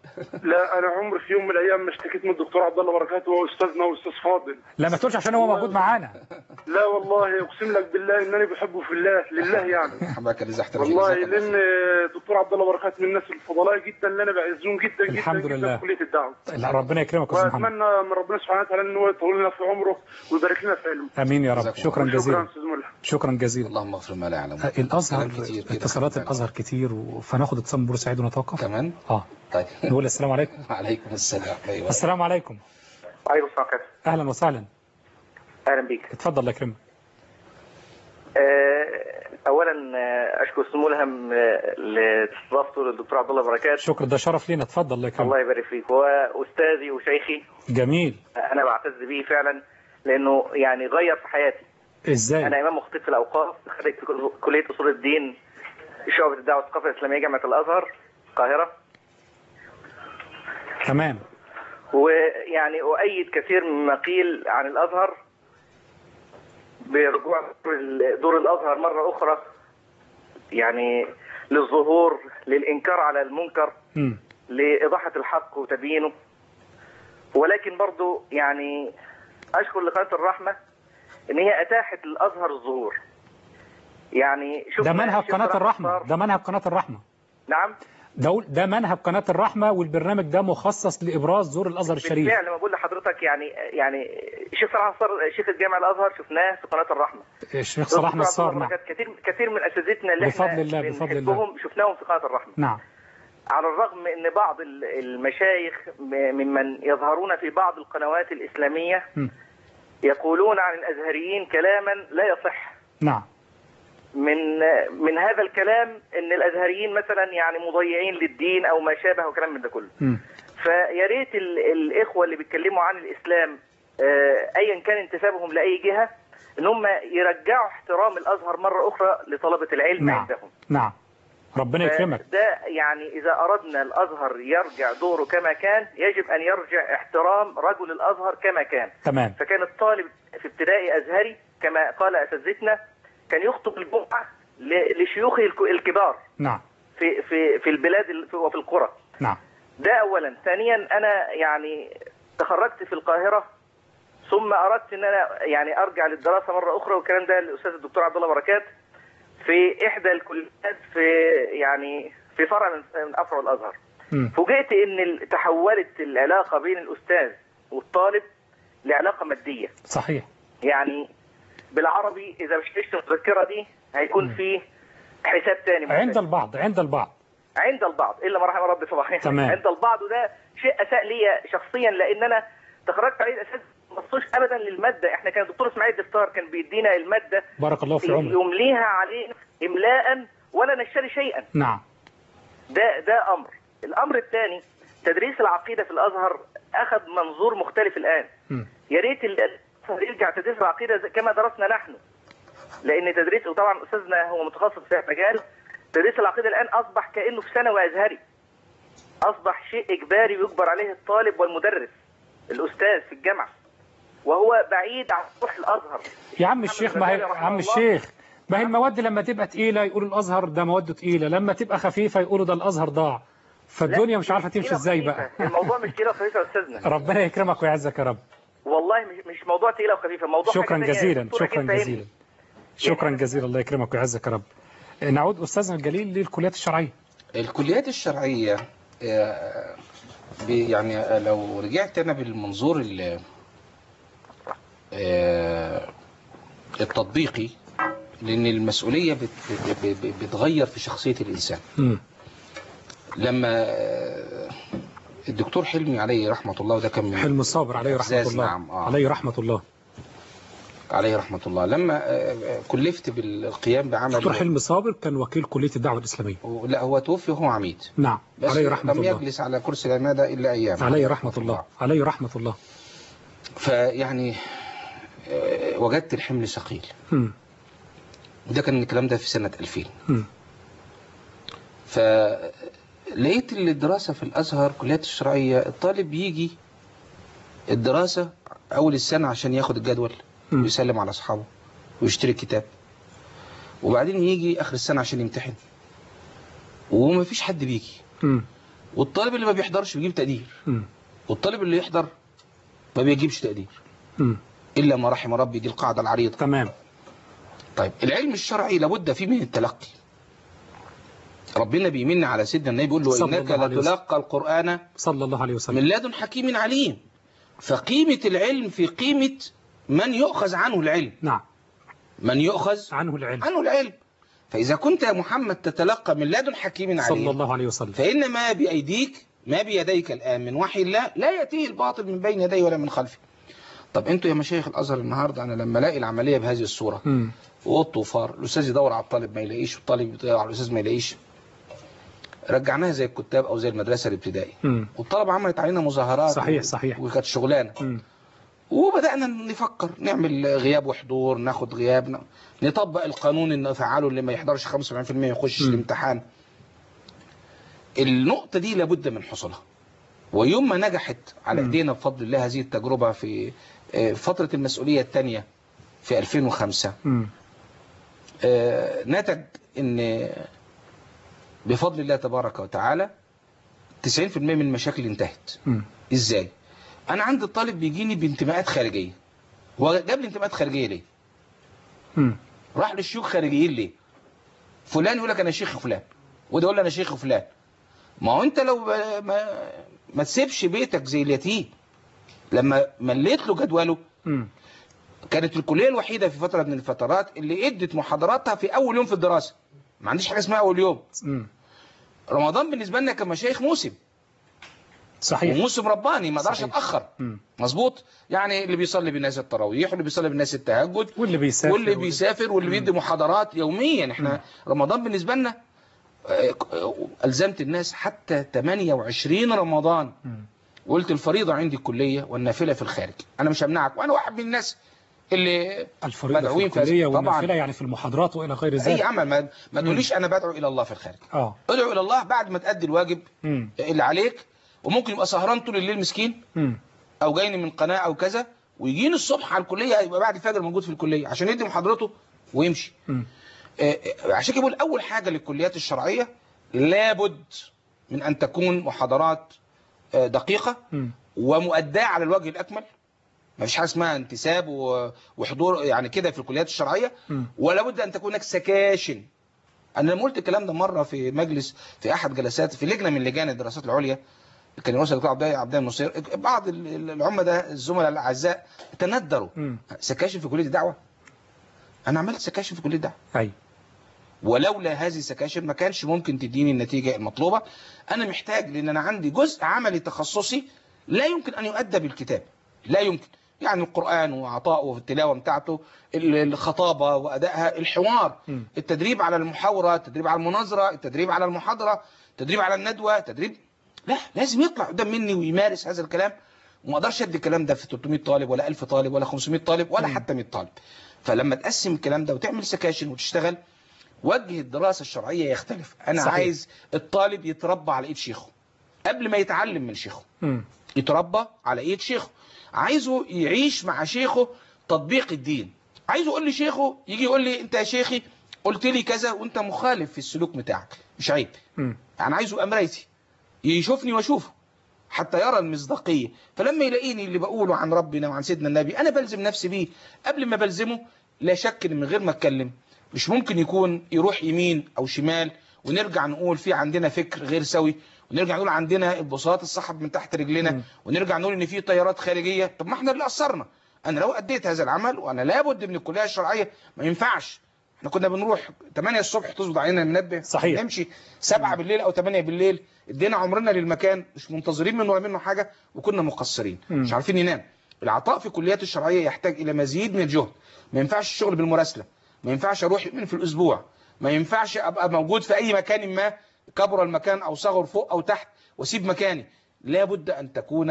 لا انا عمري في يوم من الايام ما اشتكيت من الدكتور عبد الله بركات وهو استاذنا واستاذ فاضل لا ما تقولش عشان هو موجود معانا لا والله اقسم لك بالله انني بحبه في الله لله يعني حباك اللي زحت والله لان الدكتور عبد الله بركات من الناس الفضلاء جدا اللي انا بعزهم جدا جدا الحمد جدا لله. في كليه الدعوه لا ربنا يكرمك يا استاذ محمد واتمنى من ربنا سبحانه وتعالى ان هو يطول لنا في عمره ويبارك لنا في علمه امين يا رب جزاكم شكرا الله. شكرا جزيلا استاذ ملهم شكرا جزيلا اللهم اغفر ما لا يعلم آه، الازهر كلام كتير كده. اتصالات الازهر كتير و- فناخد اتصال من بورسعيد ونتوقف كمان اه طيب نقول السلام عليكم وعليكم السلام ايوه السلام عليكم ايوه السلام عليكم اهلا وسهلا اهلا بيك اتفضل الله يكرمك آه، اولا آه، اشكر استاذ ملهم آه، لاستضافته للدكتور عبد الله بركات شكرا ده شرف لينا اتفضل الله يكرمك الله يبارك فيك هو استاذي وشيخي جميل انا بعتز به فعلا لانه يعني غير في حياتي ازاي انا امام مخطط في الاوقاف خريج في كل- كليه اصول الدين شعبة الدعوة والثقافة الإسلامية جامعة الأزهر القاهرة تمام ويعني أؤيد كثير مما قيل عن الأزهر برجوع دور الأزهر مرة أخرى يعني للظهور للإنكار على المنكر مم. لإيضاحة الحق وتبيينه ولكن برضو يعني أشكر لقناة الرحمة إن هي أتاحت للأزهر الظهور يعني شوف ده منهج قناة الرحمة ده منهج قناة الرحمة نعم ده ده منهج قناة الرحمة والبرنامج ده مخصص لإبراز زور الأزهر الشريف بالفعل لما بقول لحضرتك يعني يعني شيخ صلاح نصر شيخ الجامع الازهر شفناه في قناه الرحمه الشيخ صلاح دكتور عبد الله نصار نعم بركات كثير كثير من اساتذتنا اللي بفضل احنا الله، بفضل الله. بنحبهم شفناهم في قناه الرحمه نعم على الرغم ان بعض ال- المشايخ م- ممن يظهرون في بعض القنوات الاسلاميه مم. يقولون عن الازهريين كلاما لا يصح نعم من من هذا الكلام ان الازهريين مثلا يعني مضيعين للدين او ما شابه وكلام من ده كله مم. فيا ريت ال- الاخوه اللي بيتكلموا عن الاسلام آه، ايا كان انتسابهم لاي جهه ان هم يرجعوا احترام الازهر مره اخرى لطلبه العلم نعم عندهم نعم ربنا يكرمك ده يعني اذا اردنا الازهر يرجع دوره كما كان يجب ان يرجع احترام رجل الازهر كما كان تمام فكان الطالب في ابتدائي ازهري كما قال اساتذتنا كان يخطب الجمعه ل- لشيوخه الك- الكبار نعم في في في البلاد ال- وفي القرى نعم ده اولا ثانيا انا يعني تخرجت في القاهره ثم اردت ان انا يعني ارجع للدراسه مره اخرى والكلام ده للاستاذ الدكتور عبد الله بركات في احدى الكليات في يعني في فرع من من افرع الازهر مم. فوجئت ان ال- تحولت العلاقه بين الاستاذ والطالب لعلاقه ماديه صحيح يعني بالعربي اذا مش عشت المذكره دي هيكون في حساب تاني عند البعض عند البعض عند البعض الا ما رحم ربي طبعا تمام. عند البعض وده شيء اساء لي شخصيا لان انا تخرجت عليه الاساس ما بصوش ابدا للماده احنا كان الدكتور اسماعيل دفتار كان بيدينا الماده بارك الله في عمرك يمليها علينا املاء ولا نشتري شيئا نعم ده ده امر الامر الثاني تدريس العقيده في الازهر اخذ منظور مختلف الان مم. يا ريت الازهر يرجع تدريس العقيده زي- كما درسنا نحن لان تدريس وطبعا استاذنا هو متخصص في المجال تدريس العقيده الان اصبح كانه في ثانوي ازهري اصبح شيء اجباري ويجبر عليه الطالب والمدرس الاستاذ في الجامعه وهو بعيد عن روح الازهر يا عم الشيخ ما هي يا عم الشيخ ما هي المواد لما تبقى تقيلة يقولوا الأزهر ده مواد تقيلة لما تبقى خفيفة يقولوا ده الأزهر ضاع فالدنيا مش عارفة تمشي كده ازاي وخفيفة. بقى الموضوع مش كده وخفيفه يا استاذنا ربنا يكرمك ويعزك يا رب والله مش مش موضوع تقيله وخفيفه موضوع شكرا حاجة تانية. جزيلا الدكتور شكرا أكيد فاهمني. جزيلا شكرا جزيلا الله يكرمك ويعزك يا رب نعود أستاذنا الجليل للكليات الشرعية الكليات الشرعية آه، ب- يعني آه، لو رجعت أنا بالمنظور ال- آه، التطبيقي لأن المسؤولية بت- بت- بت- بتغير في شخصية الإنسان مم. لما آه، الدكتور حلمي عليه رحمة الله وده كان من حلم صابر عليه رحمة إعزاز الله نعم آه. عليه رحمة الله عليه رحمة الله لما آه، آه، كلفت بالقيام بعمل دكتور حلم صابر كان وكيل كلية الدعوة الإسلامية لا هو توفي وهو عميد نعم بس عليه رحمة لم الله يجلس على كرسي العمادة إلا أيام عليه رحمة الله عليه رحمة الله فيعني آه، وجدت الحمل ثقيل مم. ده كان الكلام ده في سنة 2000 مم. فلقيت اللي الدراسة في الأزهر كليات الشرعية الطالب يجي الدراسة أول السنة عشان ياخد الجدول مم. ويسلم على أصحابه ويشتري كتاب وبعدين يجي آخر السنة عشان يمتحن ومفيش حد بيجي مم. والطالب اللي ما بيحضرش بيجيب تقدير مم. والطالب اللي يحضر ما بيجيبش تقدير مم. إلا ما رحم ربي دي القاعدة العريضة تمام طيب العلم الشرعي لابد فيه من التلقي ربنا بيمن على سيدنا النبي بيقول له صلى إنك الله عليه وسلم. لتلقى القرآن صلى الله عليه وسلم من لدن حكيم عليم فقيمة العلم في قيمة من يؤخذ عنه العلم نعم من يؤخذ عنه العلم عنه العلم فإذا كنت يا محمد تتلقى من لدن حكيم صلى عليم الله عليه وسلم فإن ما بأيديك ما بيديك الآن من وحي الله لا يأتيه الباطل من بين يديه ولا من خلفه طب انتوا يا مشايخ الازهر النهارده انا لما الاقي العمليه بهذه الصوره مم. وقط وفار الاستاذ يدور على الطالب ما يلاقيش والطالب يدور على الاستاذ ما يلاقيش رجعناها زي الكتاب او زي المدرسه الابتدائي مم. والطلبه عملت علينا مظاهرات صحيح، و- صحيح. وكانت شغلانه مم. وبدانا نفكر نعمل غياب وحضور ناخد غياب ن- نطبق القانون ان نفعله اللي ما يحضرش 75% يخش مم. الامتحان النقطه دي لابد من حصولها ويوم ما نجحت على مم. ايدينا بفضل الله هذه التجربه في آه، فتره المسؤوليه الثانيه في 2005 مم. آه، نتج ان بفضل الله تبارك وتعالى 90% من المشاكل انتهت مم. ازاي انا عندي الطالب بيجيني بانتماءات خارجيه هو جاب لي انتماءات خارجيه ليه مم. راح للشيوخ خارجيين ليه فلان يقول لك انا شيخ فلان وده يقول لي انا شيخ فلان ما هو انت لو ما ما, ما تسيبش بيتك زي اليتيم لما مليت له جدوله مم. كانت الكليه الوحيده في فتره من الفترات اللي ادت محاضراتها في اول يوم في الدراسه ما عنديش حاجه اسمها اول يوم مم. رمضان بالنسبه لنا كمشايخ موسم صحيح وموسم رباني ما اقدرش صحيح. اتاخر مم. مظبوط يعني اللي بيصلي بالناس التراويح واللي بيصلي بالناس التهجد واللي بيسافر واللي بيسافر واللي بيدي محاضرات يوميا احنا رمضان بالنسبه لنا آه، آه، الزمت الناس حتى 28 رمضان مم. قلت الفريضه عندي الكليه والنافله في الخارج انا مش همنعك وانا واحد من الناس اللي الفريضة في مدعوين في الكلية طبعاً. والنافلة يعني في المحاضرات وإلى غير اي ذلك عمل ما, ما تقوليش انا بدعو الى الله في الخارج اه ادعو الى الله بعد ما تأدي الواجب مم. اللي عليك وممكن يبقى سهران طول الليل مسكين مم. او جايني من قناه او كذا ويجيني الصبح على الكليه يبقى بعد الفجر موجود في الكليه عشان يدي محاضرته ويمشي مم. آه، آه، عشان كده بقول اول حاجه للكليات الشرعيه لابد من ان تكون محاضرات آه، دقيقه مم. ومؤداه على الوجه الاكمل ما فيش حاجه اسمها انتساب و- وحضور يعني كده في الكليات الشرعيه مم. ولا بد ان تكون هناك سكاشن انا لما قلت الكلام ده مره في مجلس في احد جلسات في لجنه من لجان الدراسات العليا كان يوصل الدكتور عبد الله عبد الله النصير بعض ال- ال- العملاء الزملاء الاعزاء تندروا مم. سكاشن في كليه الدعوه انا عملت سكاشن في كليه الدعوه أي ولولا هذه السكاشن ما كانش ممكن تديني النتيجة المطلوبة أنا محتاج لأن أنا عندي جزء عملي تخصصي لا يمكن أن يؤدى بالكتاب لا يمكن يعني القرآن وعطائه في التلاوة بتاعته ال- الخطابة وأدائها الحوار مم. التدريب على المحاورة التدريب على المناظرة التدريب على المحاضرة التدريب على الندوة تدريب لا لازم يطلع قدام مني ويمارس هذا الكلام وما اقدرش ادي الكلام ده في 300 طالب ولا 1000 طالب ولا 500 طالب ولا حتى 100 طالب فلما تقسم الكلام ده وتعمل سكاشن وتشتغل وجه الدراسة الشرعية يختلف أنا صحيح. صحيح. عايز الطالب يتربى على إيد شيخه قبل ما يتعلم من شيخه مم. يتربى على إيد شيخه عايزه يعيش مع شيخه تطبيق الدين عايزه يقول لي شيخه يجي يقول لي أنت يا شيخي قلت لي كذا وأنت مخالف في السلوك بتاعك مش عيب مم. أنا عايزه يبقى مرايتي يشوفني واشوفه حتى يرى المصداقية فلما يلاقيني اللي بقوله عن ربنا وعن سيدنا النبي أنا بلزم نفسي بيه قبل ما بلزمه لا شك إن من غير ما أتكلم مش ممكن يكون يروح يمين أو شمال ونرجع نقول في عندنا فكر غير سوي ونرجع نقول عندنا البساط السحب من تحت رجلنا مم. ونرجع نقول ان في تيارات خارجيه طب ما احنا اللي قصرنا انا لو اديت هذا العمل وانا لابد من الكليه الشرعيه ما ينفعش احنا كنا بنروح 8 الصبح تظبط علينا المنبه صحيح. نمشي 7 بالليل او 8 بالليل ادينا عمرنا للمكان مش منتظرين منه ولا منه حاجه وكنا مقصرين مم. مش عارفين ننام العطاء في الكليات الشرعيه يحتاج الى مزيد من الجهد ما ينفعش الشغل بالمراسله ما ينفعش اروح يومين في الاسبوع ما ينفعش ابقى موجود في اي مكان ما كبر المكان او صغر فوق او تحت واسيب مكاني لابد ان تكون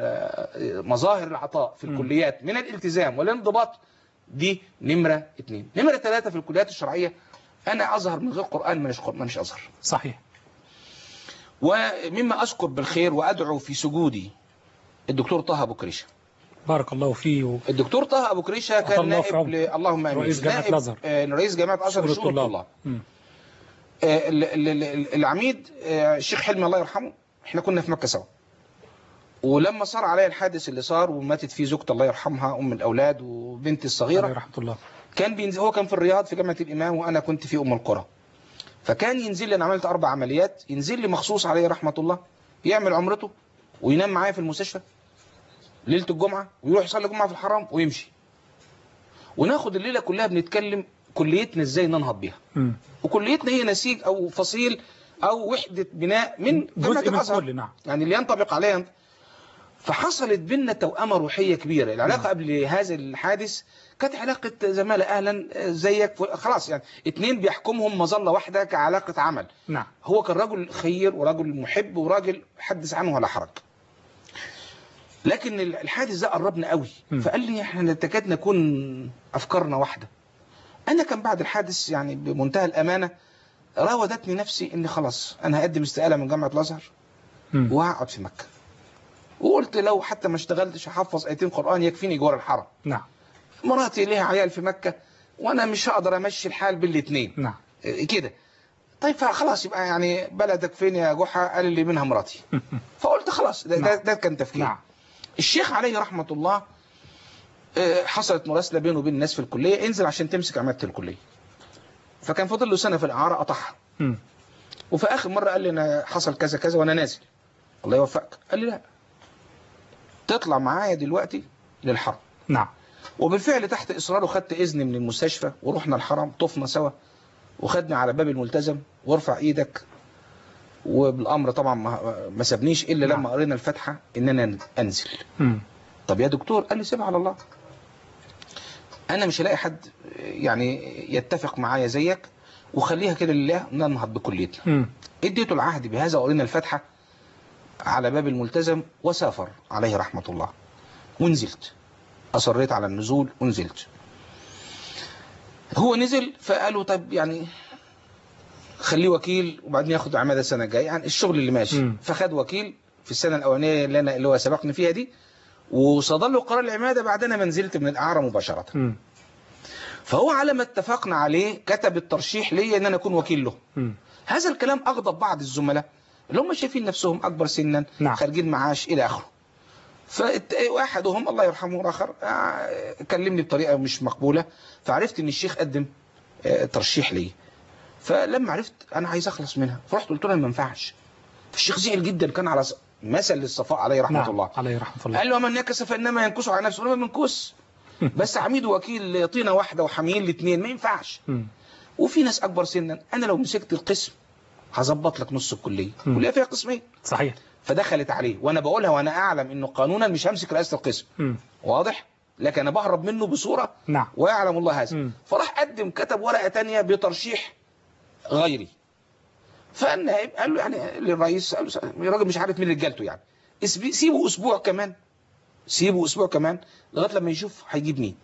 ال- مظاهر العطاء في مم. الكليات من الالتزام والانضباط دي نمره اثنين نمره ثلاثه في الكليات الشرعيه انا ازهر من غير قران مانيش مانيش ازهر صحيح ومما اذكر بالخير وادعو في سجودي الدكتور طه ابو كريشه بارك الله فيه و... الدكتور طه ابو كريشه أطال كان الله في نائب عمره. ل... اللهم امين رئيس جامعة نائب- الأزهر. آه، رئيس جامعه الازهر شؤون لشؤون الطلاب. الطلاب مم. آه، ال- ال- ال- العميد آه، الشيخ حلمي الله يرحمه احنا كنا في مكه سوا ولما صار عليا الحادث اللي صار وماتت فيه زوجتي الله يرحمها ام الاولاد وبنتي الصغيره عليه رحمة الله كان بينزل هو كان في الرياض في جامعه الامام وانا كنت في ام القرى فكان ينزل لي انا عملت اربع عمليات ينزل لي مخصوص عليه رحمه الله يعمل عمرته وينام معايا في المستشفى ليله الجمعه ويروح يصلي الجمعه في الحرام ويمشي وناخد الليله كلها بنتكلم كليتنا ازاي ننهض بيها مم. وكليتنا هي نسيج او فصيل او وحده بناء من جامعه جزء من الازهر كل نعم يعني اللي ينطبق عليها فحصلت بينا توأمة روحية كبيرة العلاقة قبل هذا الحادث كانت علاقة زمالة أهلا زيك خلاص يعني اتنين بيحكمهم مظلة واحدة كعلاقة عمل نعم هو كان رجل خير ورجل محب وراجل حدث عنه ولا حرج لكن الحادث ده قربنا قوي م. فقال لي احنا تكاد نكون افكارنا واحده انا كان بعد الحادث يعني بمنتهى الامانه راودتني نفسي اني خلاص انا هقدم استقاله من جامعه الازهر مم. وهقعد في مكه وقلت لو حتى ما اشتغلتش هحفظ ايتين قران يكفيني جوار الحرم نعم مراتي ليها عيال في مكه وانا مش هقدر امشي الحال بالاثنين نعم كده طيب فخلاص يبقى يعني بلدك فين يا جحا قال لي منها مراتي فقلت خلاص ده, ده, نعم. ده كان تفكير نعم الشيخ عليه رحمة الله آه، حصلت مراسلة بينه وبين الناس في الكلية انزل عشان تمسك عمادة الكلية فكان فاضل له سنة في الإعارة قطعها مم. وفي آخر مرة قال لي أنا حصل كذا كذا وأنا نازل الله يوفقك قال لي لا تطلع معايا دلوقتي للحرم نعم وبالفعل تحت إصراره خدت إذن من المستشفى ورحنا الحرم طفنا سوا وخدنا على باب الملتزم وارفع إيدك وبالأمر طبعا ما ما سابنيش إلا نعم. لما قرينا الفاتحة إن أنا أنزل مم. طب يا دكتور قال لي سيبها على الله انا مش هلاقي حد يعني يتفق معايا زيك وخليها كده لله ننهض بكليتنا مم. اديته العهد بهذا وقرينا الفاتحه على باب الملتزم وسافر عليه رحمه الله ونزلت اصريت على النزول ونزلت هو نزل فقالوا طب يعني خليه وكيل وبعدين ياخد عماده السنه الجايه يعني الشغل اللي ماشي مم. فخد وكيل في السنه الاولانيه اللي انا اللي هو سبقني فيها دي وصدر له قرار العماده بعدين ما نزلت من الاعرى مباشره مم. فهو على ما اتفقنا عليه كتب الترشيح لي ان انا اكون وكيل له مم. هذا الكلام اغضب بعض الزملاء اللي هم شايفين نفسهم اكبر سنا نعم. خارجين معاش الى اخره فواحدهم الله يرحمه الاخر آه، كلمني بطريقه مش مقبوله فعرفت ان الشيخ قدم آه، ترشيح لي فلما عرفت انا عايز اخلص منها فرحت قلت له ما ينفعش فالشيخ زعل جدا كان على ص- مثل للصفاء عليه رحمه نعم. الله عليه رحمة الله قال له من نكس فانما ينكس على نفسه انا ما بنكس بس عميد وكيل طينه واحده وحاميين الاثنين ما ينفعش مم. وفي ناس اكبر سنا انا لو مسكت القسم هظبط لك نص الكليه مم. الكليه فيها قسمين صحيح فدخلت عليه وانا بقولها وانا اعلم انه قانونا مش همسك رئاسه القسم مم. واضح لكن انا بهرب منه بصوره نعم ويعلم الله هذا مم. فراح قدم كتب ورقه تانية بترشيح غيري فالنائب قال له يعني للرئيس قال له الراجل مش عارف مين رجالته يعني اسبي- سيبه اسبوع كمان سيبه اسبوع كمان لغايه لما يشوف هيجيب مين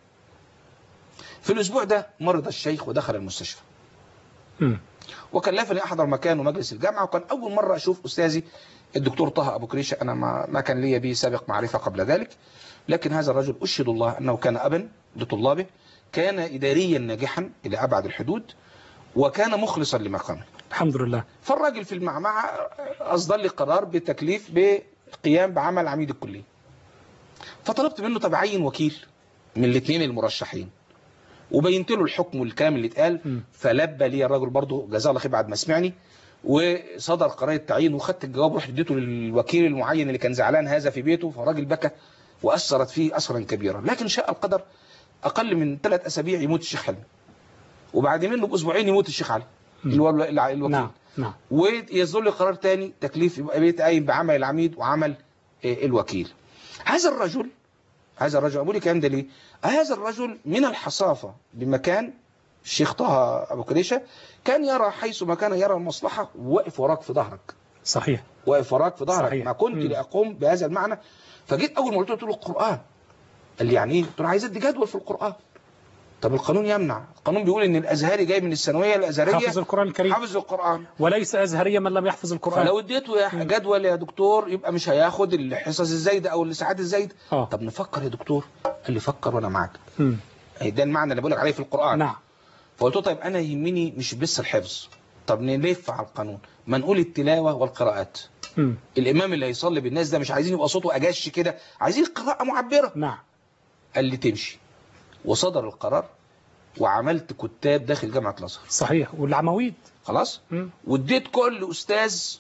في الاسبوع ده مرض الشيخ ودخل المستشفى مم. وكلفني احضر مكانه مجلس الجامعه وكان اول مره اشوف استاذي الدكتور طه ابو كريشه انا ما, ما كان لي به سابق معرفه قبل ذلك لكن هذا الرجل اشهد الله انه كان ابا لطلابه كان اداريا ناجحا الى ابعد الحدود وكان مخلصا لمقامه الحمد لله فالراجل في المعمعة أصدر لي قرار بتكليف بقيام بعمل عميد الكلية فطلبت منه طب عين وكيل من الاثنين المرشحين وبينت له الحكم والكلام اللي اتقال م. فلبى لي الراجل برضه جزاه الله خير بعد ما سمعني وصدر قرار التعيين وخدت الجواب ورحت اديته للوكيل المعين اللي كان زعلان هذا في بيته فالراجل بكى واثرت فيه اثرا كبيرا لكن شاء القدر اقل من ثلاث اسابيع يموت الشيخ حلمي وبعد منه باسبوعين يموت الشيخ علي اللي هو الع- الوكيل نعم نعم ويصدر لي قرار تاني تكليف يبقى بيت قايم بعمل العميد وعمل آه، الوكيل هذا الرجل هذا الرجل أقول لك الكلام ده ليه هذا الرجل من الحصافة بمكان الشيخ طه أبو كريشة كان يرى حيث ما كان يرى المصلحة واقف وراك في ظهرك صحيح واقف وراك في ظهرك صحيح. ما كنت مم. لأقوم بهذا المعنى فجيت أول ما قلت له قلت له القرآن قال لي يعني إيه؟ قلت له عايز أدي جدول في القرآن طب القانون يمنع القانون بيقول إن الأزهري جاي من الثانوية الأزهرية حافظ القرآن الكريم حافظ القرآن وليس أزهريا من لم يحفظ القرآن فلو اديته يا جدول يا دكتور يبقى مش هياخد الحصص الزايده او الساعات الزايده آه. طب نفكر يا دكتور قال لي فكر وانا معاك مم. أهي ده المعنى اللي بقول لك عليه في القران نعم فقلت له طيب انا يهمني مش بس الحفظ طب نلف على القانون ما نقول التلاوه والقراءات مم. الامام اللي هيصلي بالناس ده مش عايزين يبقى صوته اجش كده عايزين قراءه معبره نعم قال لي تمشي وصدر القرار وعملت كتاب داخل جامعه الازهر صحيح والعواميد خلاص مم. واديت كل استاذ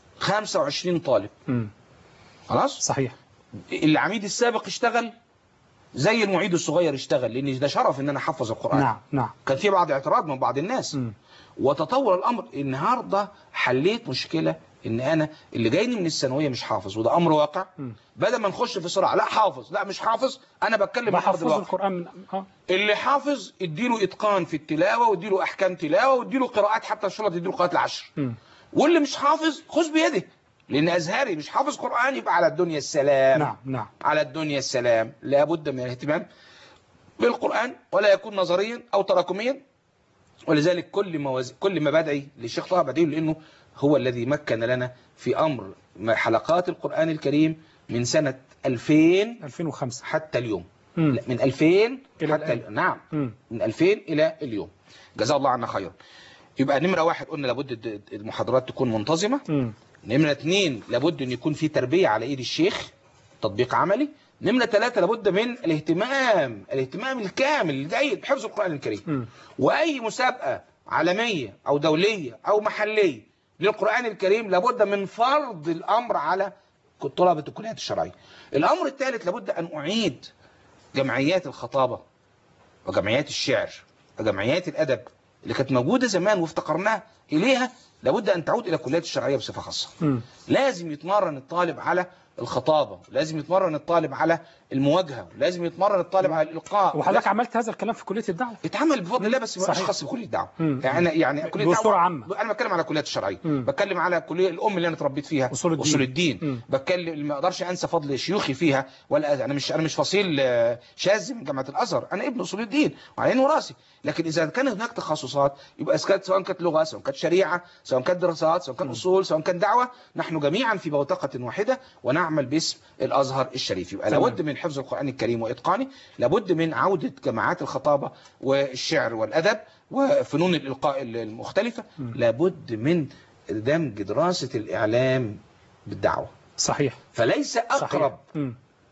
25 طالب مم. خلاص صحيح العميد السابق اشتغل زي المعيد الصغير اشتغل لان ده شرف ان انا احفظ القران نعم نعم كان في بعض اعتراض من بعض الناس مم. وتطور الامر النهارده حليت مشكله ان انا اللي جايني من الثانويه مش حافظ وده امر واقع مم. بدل ما نخش في صراع لا حافظ لا مش حافظ انا بتكلم من ارض بحفظ الواقع القرآن من اه اللي حافظ اديله اتقان في التلاوه واديله احكام تلاوه واديله قراءات حتى الشرط اديله قراءات العشر مم. واللي مش حافظ خذ بيده لان ازهري مش حافظ قران يبقى على الدنيا السلام نعم نعم على الدنيا السلام لابد من الاهتمام بالقرآن ولا يكون نظريا أو تراكميا ولذلك كل ما وز... كل ما بدعي للشيخ طه بدعي له لأنه هو الذي مكن لنا في أمر حلقات القرآن الكريم من سنة 2000 2005 حتى اليوم مم. لا، من 2000 إلى حتى الآن. ال... نعم مم. من 2000 إلى اليوم جزاه الله عنا خيرا يبقى نمرة واحد قلنا لابد الد- المحاضرات تكون منتظمة مم. نمرة اتنين لابد ان يكون في تربية على ايد الشيخ تطبيق عملي نمرة ثلاثة لابد من الاهتمام الاهتمام الكامل الجيد بحفظ القرآن الكريم مم. واي مسابقة عالمية او دولية او محلية للقرآن الكريم لابد من فرض الامر على طلبة الكليات الشرعية الامر الثالث لابد ان اعيد جمعيات الخطابة وجمعيات الشعر وجمعيات الادب اللي كانت موجودة زمان وافتقرناها اليها لابد ان تعود الى الكليات الشرعية بصفة خاصة مم. لازم يتمرن الطالب على الخطابة لازم يتمرن الطالب على المواجهة لازم يتمرن الطالب على الإلقاء وحضرتك عملت هذا الكلام في كلية الدعوة اتعمل بفضل الله بس مش صحيح. خاص بكلية الدعوة مم. يعني يعني كلية بصورة الدعوة عامة. انا بتكلم على كليات الشرعية مم. بتكلم على كلية الام اللي انا اتربيت فيها أصول الدين. اصول الدين مم. بتكلم ما اقدرش انسى فضل شيوخي فيها ولا انا مش انا مش فصيل آه، شاذ من جامعة الازهر انا ابن اصول الدين وعلى عيني وراسي لكن اذا كان هناك تخصصات يبقى إذا كانت سواء كانت لغة سواء كانت شريعة سواء كانت دراسات سواء كان اصول سواء كان دعوة نحن جميعا في بوتقة واحدة ونعمل باسم الازهر الشريف يبقى تمام. لابد من حفظ القرآن الكريم واتقانه لابد من عودة جماعات الخطابة والشعر والادب وفنون الالقاء المختلفة لابد من دمج دراسة الاعلام بالدعوة صحيح فليس اقرب صحيح مم.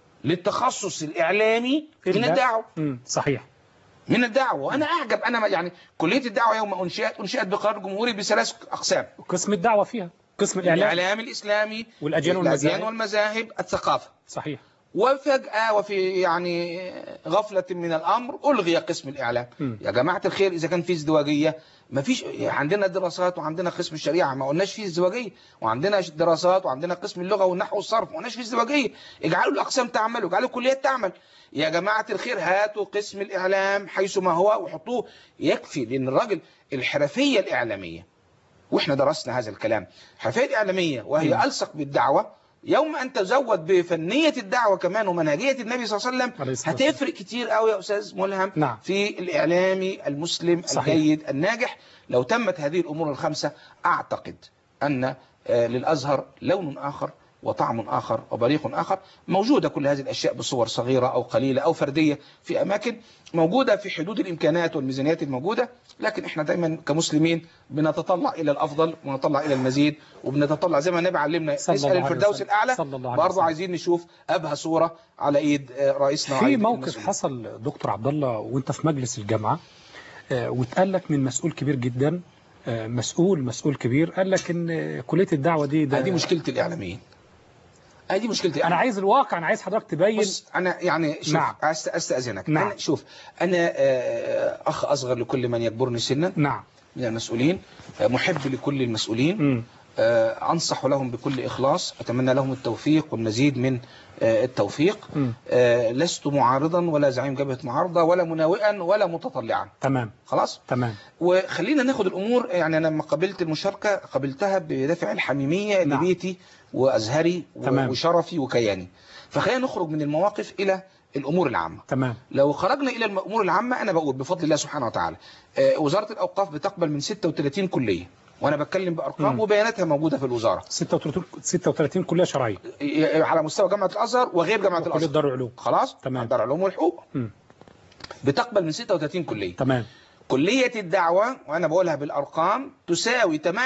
للتخصص الاعلامي من إلا- الدعوة مم. صحيح من الدعوة وأنا أعجب أنا ما- يعني كلية الدعوة يوم أنشئت أنشئت بقرار جمهوري بثلاث أقسام قسم الدعوة فيها قسم الإعلام الإعلام الإسلامي والأديان الأديان والمذاهب. والمذاهب الثقافة صحيح وفجأة وفي يعني غفلة من الأمر ألغي قسم الإعلام مم. يا جماعة الخير إذا كان في ازدواجية ما فيش عندنا دراسات وعندنا قسم الشريعة ما قلناش فيه ازدواجية وعندنا دراسات وعندنا قسم اللغة والنحو والصرف ما قلناش فيه ازدواجية اجعلوا الأقسام تعمل واجعلوا الكليات تعمل يا جماعة الخير هاتوا قسم الإعلام حيث ما هو وحطوه يكفي لأن الراجل الحرفية الإعلامية واحنا درسنا هذا الكلام الحرفية الإعلامية وهي ألصق بالدعوة يوم أن تزود بفنية الدعوة كمان ومنهجية النبي صلى الله عليه عليه وسلم الصلاة والسلام. هتفرق كتير قوي يا أستاذ ملهم نعم. في الإعلامي المسلم صحيح. الجيد الناجح لو تمت هذه الأمور الخمسة أعتقد أن آه، للأزهر لون آخر وطعم آخر وبريق آخر موجودة كل هذه الأشياء بصور صغيرة أو قليلة أو فردية في أماكن موجودة في حدود الإمكانات والميزانيات الموجودة لكن إحنا دايما كمسلمين بنتطلع إلى الأفضل ونتطلع إلى المزيد وبنتطلع زي ما النبي علمنا صلى نسأل الله عليه الفردوس وسلم. الأعلى صلى الله عليه برضه وسلم. عايزين نشوف أبهى صورة على إيد آه، رئيسنا في وعلى إيد موقف المسؤولين. حصل دكتور عبد الله وانت في مجلس الجامعة آه، واتقال لك من مسؤول كبير جدا آه، مسؤول مسؤول كبير قال لك ان آه، كلية الدعوة دي ده هذه مشكلة الإعلاميين هذه مشكلة انا الإعلاميين عايز الواقع انا عايز حضرتك تبين بص انا يعني شوف نعم. نعم. استاذنك نعم. انا شوف انا آه، اخ اصغر لكل من يكبرني سنا نعم من المسؤولين آه، محب لكل المسؤولين مم. آه، انصح لهم بكل اخلاص اتمنى لهم التوفيق والمزيد من آه، التوفيق مم. آه، لست معارضا ولا زعيم جبهة معارضة ولا مناوئا ولا متطلعا تمام خلاص تمام وخلينا ناخد الامور يعني انا لما قبلت المشاركه قبلتها بدافع الحميميه نعم. لبيتي وازهري و- تمام. وشرفي وكياني فخلينا نخرج من المواقف الى الامور العامه تمام لو خرجنا الى الامور العامه انا بقول بفضل الله سبحانه وتعالى آه، وزاره الاوقاف بتقبل من 36 كليه وانا بتكلم بارقام مم. وبياناتها موجوده في الوزاره 36 36 كلية شرعية ي- على مستوى جامعه الازهر وغير جامعه وكلية الازهر دار العلوم خلاص تمام. دار العلوم والحقوق مم. بتقبل من 36 كليه تمام كلية الدعوة وأنا بقولها بالأرقام تساوي 38%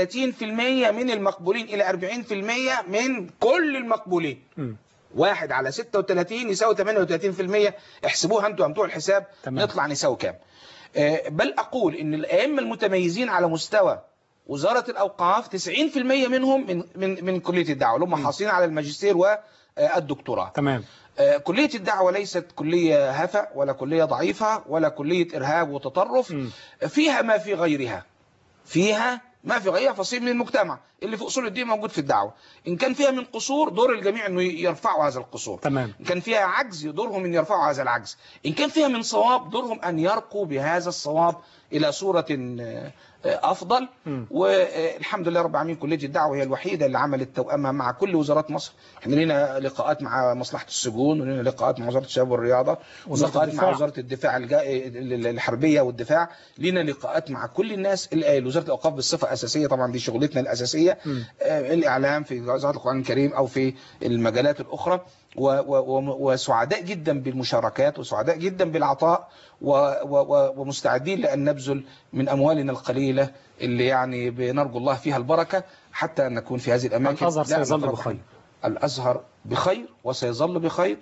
من المقبولين إلى 40% من كل المقبولين مم. واحد على 36 يساوي 38% احسبوها انتوا بتوع الحساب تمام. نطلع نساوي كام آه، بل أقول إن الأئمة المتميزين على مستوى وزارة الأوقاف 90% منهم من من من كلية الدعوة اللي هم حاصلين على الماجستير والدكتوراه تمام آه، كلية الدعوة ليست كلية هفا ولا كلية ضعيفة ولا كلية إرهاب وتطرف مم. فيها ما في غيرها فيها ما في غيرها فصيل من المجتمع اللي في أصول الدين موجود في الدعوة إن كان فيها من قصور دور الجميع أنه يرفعوا هذا القصور تمام إن كان فيها عجز دورهم أن يرفعوا هذا العجز إن كان فيها من صواب دورهم أن يرقوا بهذا الصواب إلى صورة آه، آه، أفضل مم. والحمد لله رب العالمين كلية الدعوة هي الوحيدة اللي عملت توأمها مع كل وزارات مصر احنا لنا لقاءات مع مصلحة السجون ولنا لقاءات مع وزارة الشباب والرياضة وزارة ولقاءات الدفاع. مع وزارة الدفاع الجا... الحربية والدفاع لنا لقاءات مع كل الناس ال- وزارة الأوقاف بالصفة أساسية طبعا دي شغلتنا الأساسية مم. آه، الإعلام في وزارة القرآن الكريم أو في المجالات الأخرى و- و- و- وسعداء جدا بالمشاركات وسعداء جدا بالعطاء و- و- و- ومستعدين لأن نبذل من أموالنا القليلة اللي يعني بنرجو الله فيها البركة حتى أن نكون في هذه الأماكن الأزهر لا سيظل نترك بخير. الأزهر بخير وسيظل بخير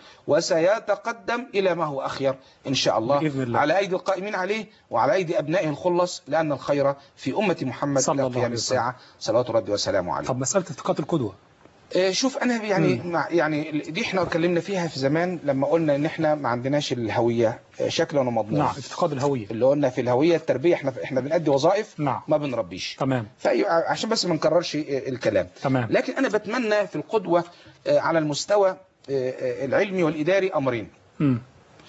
وسيتقدم إلى ما هو أخير إن شاء الله بإذن الله. على أيدي القائمين عليه وعلى أيدي أبنائه الخلص لأن الخير في أمة محمد صلى إلى الله قيام عليه وسلم. الساعة صلوات ربي وسلامه عليه طب مسألة اتفاقات القدوة آه، شوف انا يعني مع يعني دي احنا اتكلمنا فيها في زمان لما قلنا ان احنا ما عندناش الهويه آه، شكلا ومضمونا نعم افتقاد الهوية اللي قلنا في الهويه التربيه احنا احنا بنأدي وظائف نعم. ما بنربيش تمام فأي- عشان بس ما نكررش آه، الكلام تمام لكن انا بتمنى في القدوه آه، على المستوى آه، آه، العلمي والاداري امرين مم.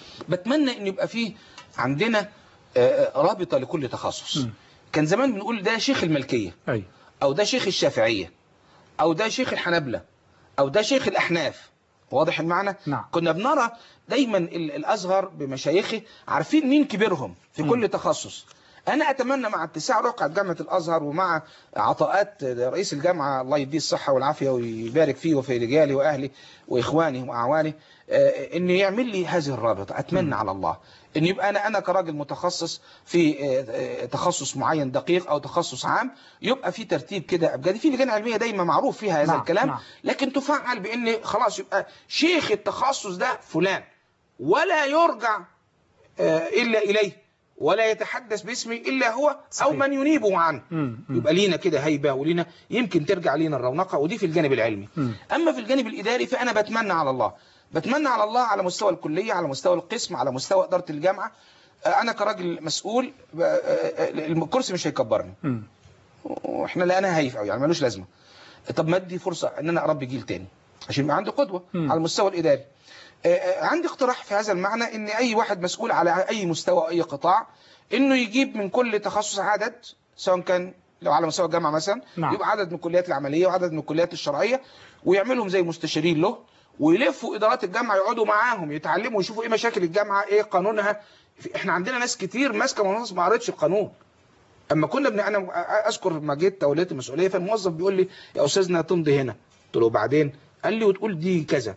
بتمنى ان يبقى فيه عندنا آه، آه، رابطه لكل تخصص مم. كان زمان بنقول ده شيخ الملكيه أي او ده شيخ الشافعية او ده شيخ الحنبلة او ده شيخ الاحناف واضح المعنى نعم. كنا بنرى دايما ال- الازهر بمشايخه عارفين مين كبيرهم في مم. كل تخصص انا اتمنى مع اتساع رقعة جامعة الازهر ومع عطاءات رئيس الجامعة الله يديه الصحة والعافية ويبارك فيه وفي رجالي واهلي واخواني واعواني آه، ان يعمل لي هذه الرابطة اتمنى على الله ان يبقى انا انا كراجل متخصص في آه، آه، تخصص معين دقيق او تخصص عام يبقى في ترتيب كده ابجدي في لجان علميه دايما معروف فيها هذا نعم، الكلام نعم. لكن تفعل بان خلاص يبقى شيخ التخصص ده فلان ولا يرجع آه، الا اليه ولا يتحدث باسمه الا هو او صحيح. من ينيبه عنه مم. مم. يبقى لينا كده هيبه ولينا يمكن ترجع لينا الرونقه ودي في الجانب العلمي مم. اما في الجانب الاداري فانا بتمنى على الله بتمنى على الله على مستوى الكليه على مستوى القسم على مستوى اداره الجامعه آه، انا كراجل مسؤول آه، آه، آه، الكرسي مش هيكبرني مم. واحنا لا انا هايف قوي يعني ملوش لازمه طب ما ادي فرصه ان انا اربي جيل تاني عشان يبقى عندي قدوه مم. على المستوى الاداري آه، آه، عندي اقتراح في هذا المعنى ان اي واحد مسؤول على اي مستوى اي قطاع انه يجيب من كل تخصص عدد سواء كان لو على مستوى الجامعه مثلا نعم. يبقى عدد من الكليات العمليه وعدد من الكليات الشرعيه ويعملهم زي مستشارين له ويلفوا ادارات الجامعه يقعدوا معاهم يتعلموا ويشوفوا ايه مشاكل الجامعه ايه قانونها احنا عندنا ناس كتير ماسكه مناصب ما قرتش القانون اما كنا بن... انا اذكر لما جيت توليت المسؤوليه فالموظف بيقول لي يا استاذنا تمضي هنا قلت له بعدين قال لي وتقول دي كذا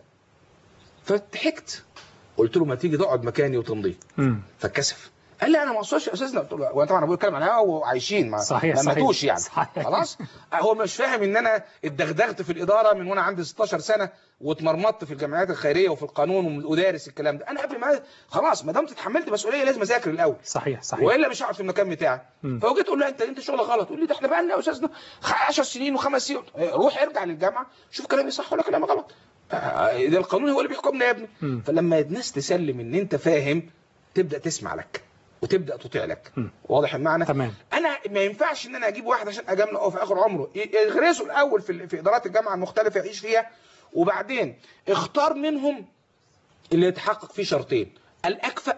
فضحكت قلت له ما تيجي تقعد مكاني وتمضي مم. فاتكسف قال لي انا ما اقصدش يا استاذنا قلت له وانا طبعا ابويا بيتكلم عن هوا وعايشين ما صحيح، ما صحيح. ماتوش يعني صحيح. خلاص هو مش فاهم ان انا اتدغدغت في الاداره من وانا عندي 16 سنه واتمرمطت في الجمعيات الخيريه وفي القانون ودارس الكلام ده انا قبل ما خلاص ما دام اتحملت مسؤوليه لازم اذاكر الاول صحيح صحيح والا مش هقعد في المكان بتاعي مم. فوجيت اقول له انت انت شغلك غلط يقول لي ده احنا بقى لنا يا استاذنا 10 سنين وخمس سنين إيه، روح ارجع للجامعه شوف كلامي صح ولا كلامي غلط آه، ده القانون هو اللي بيحكمنا يا ابني مم. فلما الناس تسلم ان انت فاهم تبدا تسمع لك وتبدا تطيع لك مم. واضح المعنى تمام انا ما ينفعش ان انا اجيب واحد عشان اجامله في اخر عمره ي- يغرسه الاول في في ادارات الجامعه المختلفه يعيش فيها وبعدين اختار منهم اللي يتحقق فيه شرطين الاكفأ